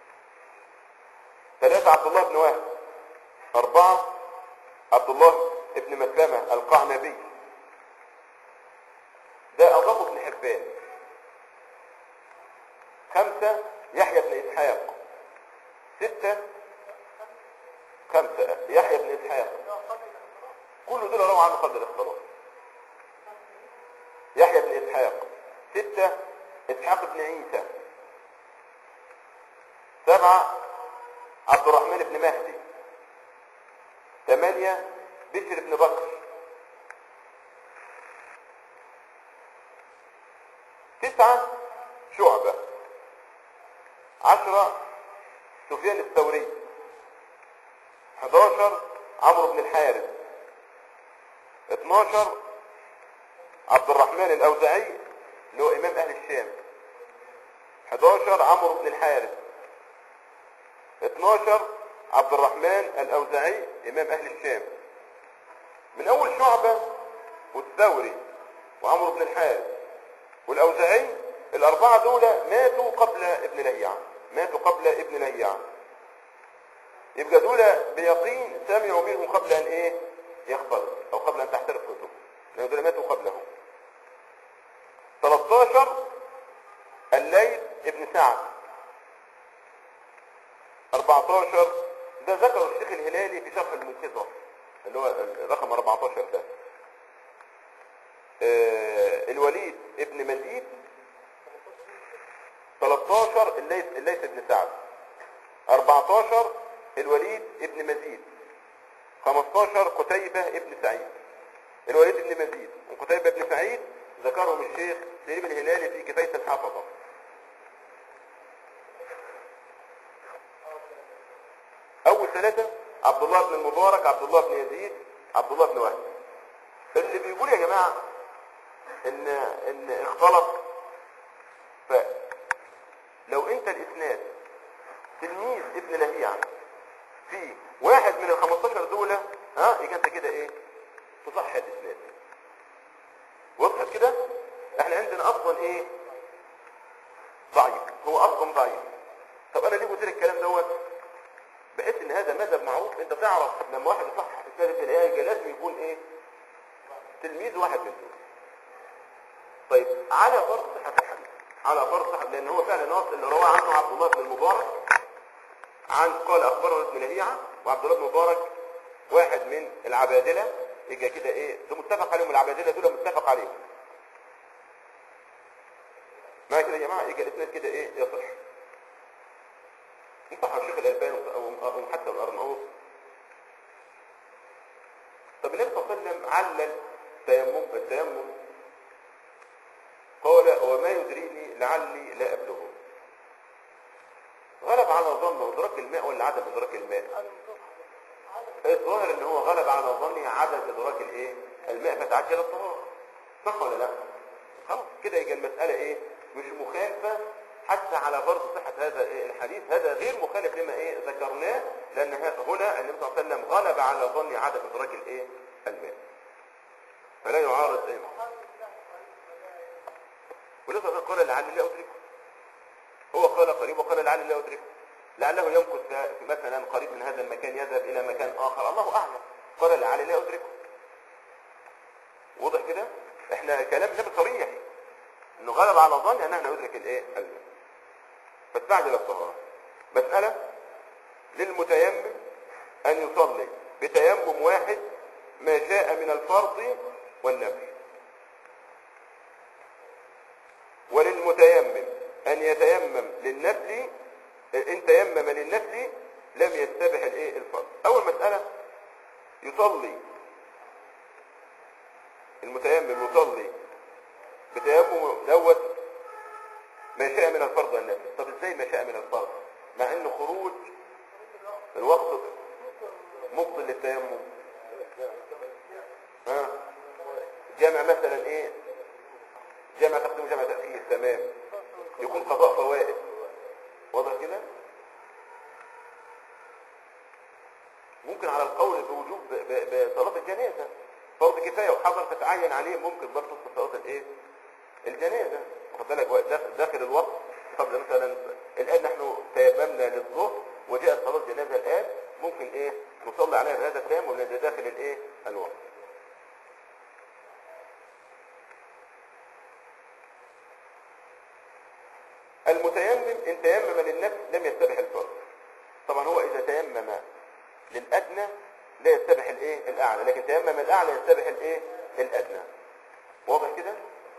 ثلاثة عبد الله بن وهب أربعة عبد الله بن مسلمة القعنبي ده أضافه ابن حبان خمسة يحيى بن إسحاق ستة خمسة يحيى بن إسحاق كل دول روى عنه قبل الاختلاط يحيى بن إسحاق ستة إسحاق بن عيسى سبعة عبد الرحمن بن مهدي ثمانية بشر بن بكر تسعة شعبة عشرة سفيان الثوري 11 عمرو بن الحارث 12 عبد الرحمن الأوزعي اللي هو إمام أهل الشام 11 عمرو بن الحارث 12 عبد الرحمن الأوزعي إمام أهل الشام من أول شعبة والثوري وعمرو بن الحارث والأوزعي الأربعة دول ماتوا قبل ابن لهيعة ماتوا قبل ابن لهيعة يبقى دول بيقين سمعوا منهم قبل أن إيه يخبر أو قبل أن تحترف كتب لأن دول ماتوا قبله 13 الليث ابن سعد 14 ده ذكر الشيخ الهلالي في شرح المنتظر اللي هو رقم 14 ده آه، الوليد ابن مزيد 13 الليث الليث ابن سعد 14 الوليد ابن مزيد 15 قتيبة ابن سعيد الوليد ابن مزيد وقتيبة ابن سعيد ذكرهم الشيخ سليم الهلالي في كفاية الحفظة أول ثلاثة عبد الله بن المبارك عبد الله بن يزيد عبد الله بن وهب اللي بيقول يا جماعة ان ان اختلط فلو انت الاسناد تلميذ ابن لهيعة في واحد من ال 15 دول ها يبقى انت كده ايه تصحح الاسناد وضحت كده احنا عندنا اصلا ايه ضعيف هو اصلا ضعيف طب انا ليه قلت لك الكلام دوت بحيث ان هذا مذهب معروف انت تعرف لما واحد يصحح الاسناد في الايه لازم يكون ايه تلميذ واحد من دول طيب على فرض صحة الحديث على فرض صحة لان هو فعلا ناصر اللي رواه عنه عبد الله بن المبارك عن قال اخبرنا ابن لهيعة وعبد الله بن مبارك واحد من العبادلة يبقى كده ايه ده متفق عليهم العبادلة دول متفق عليهم ما كده يا جماعة يبقى الاسناد كده ايه يصح انصح الشيخ الالباني او حتى الارناؤوط طب النبي صلى الله عليه وسلم علل تيمم التيمم قال وما يدريني لعلي لا أبلغه غلب على ظن إدراك الماء ولا عدم إدراك الماء الظاهر ان هو غلب على ظني عدم إدراك الايه الماء فتعجل الطهارة صح ولا لا خلاص كده يجي المسألة ايه مش مخالفة حتى على فرض صحة هذا إيه الحديث هذا غير مخالف لما ايه ذكرناه لأن هنا النبي صلى الله عليه وسلم غلب على ظني عدم إدراك الايه الماء فلا يعارض ايه ولذا قال لعلي لا أدركه هو قال قريب وقال لعلي لا أدركه لعله يمكث في مثلا قريب من هذا المكان يذهب إلى مكان آخر الله أعلم قال لعلي لا أدركه واضح كده احنا كلام النبي صريح انه غلب على ظن ان احنا ندرك الايه الماء فاستعجل الطهارة مسألة للمتيمم ان يصلي بتيمم واحد ما جاء من الفرض والنفل وللمتيمم أن يتيمم للنفل إن تيمم للنفل لم يستبح الايه الفرض أول مسألة يصلي المتيمم يصلي بتيمم دوت ما شاء من الفرض والنفل طب ازاي ما شاء من الفرض مع ان خروج الوقت مبطل للتيمم ها جامع مثلا ايه جامع تقديم جامع تأخير تمام يكون قضاء فوائد واضح كده ممكن على القول بوجوب ب- ب- بصلاة الجنازة فرض كفاية وحضر تتعين عليه ممكن برضه في صلاة الايه الجنازة واخد بالك وقت داخل- داخل الوقت قبل مثلا الآن نحن تيممنا للظهر وجاءت صلاة جنازة الآن ممكن ايه نصلي عليها بهذا التيمم لأن ده داخل الايه الوقت المتيمم ان تيمم للنفس لم يستبح الفرض طبعا هو اذا تيمم للادنى لا يستبح الايه الاعلى لكن تيمم الاعلى يستبح الايه الادنى واضح كده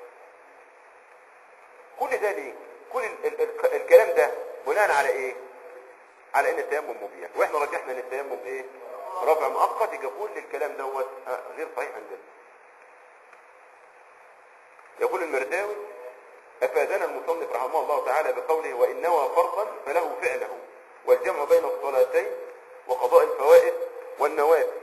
كل ده ليه كل ال ال ال الكلام ده بناء على ايه على ان التيمم مبيح واحنا رجحنا ان التيمم ايه رفع مؤقت يبقى كل الكلام دوت آه، غير صحيح عندنا يقول المرداوي أفادنا المصنف رحمه الله تعالى بقوله وإن نوى فرضا فله فعله والجمع بين الصلاتين وقضاء الفوائد والنوافل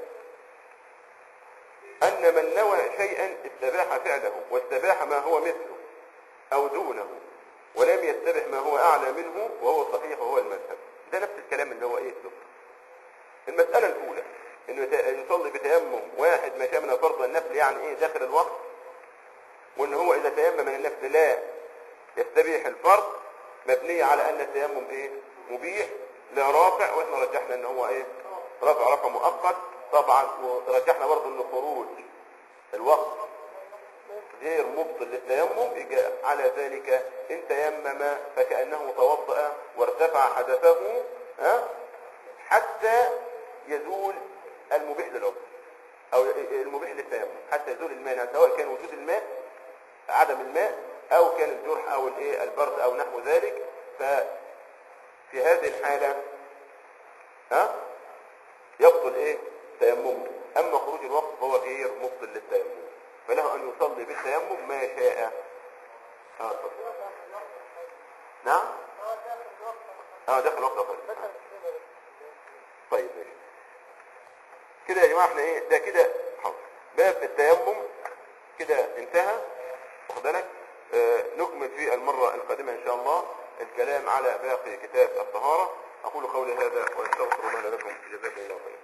أن من نوى شيئا استباح فعله واستباح ما هو مثله أو دونه ولم يستبح ما هو أعلى منه وهو الصحيح وهو المذهب ده نفس الكلام اللي هو إيه يطلق المسألة الأولى إنه يت- يصلي بتيمم واحد ما شامل فرض النفل يعني إيه داخل الوقت وإن هو إذا تيمم من النفل لا يستبيح الفرض مبنية على أن التيمم إيه مبيح لا رافع وإحنا رجحنا إن هو إيه رفع رفع مؤقت طبعا ورجحنا برضه إن خروج الوقت غير مبطل للتيمم يجي على ذلك إن تيمم فكأنه توضأ وارتفع حدثه ها حتى يزول المبيح للعذر أو المبيح للتيمم حتى يزول المانع سواء كان وجود الماء عدم الماء أو كان الجرح أو الإيه البرد أو نحو ذلك ففي هذه الحالة ها يبطل إيه تيممه أما خروج الوقت فهو غير مبطل للتيمم فله أن يصلي بالتيمم ما شاء آه اتفضل. نعم اه داخل وقت أخر طيب ماشي كده يا جماعة احنا ايه ده كده حاضر باب التيمم كده انتهى واخد بالك آه نكمل في المرة القادمة ان شاء الله الكلام على باقي كتاب الطهارة اقول قولي هذا واستغفر الله لكم جزاكم الله خيرا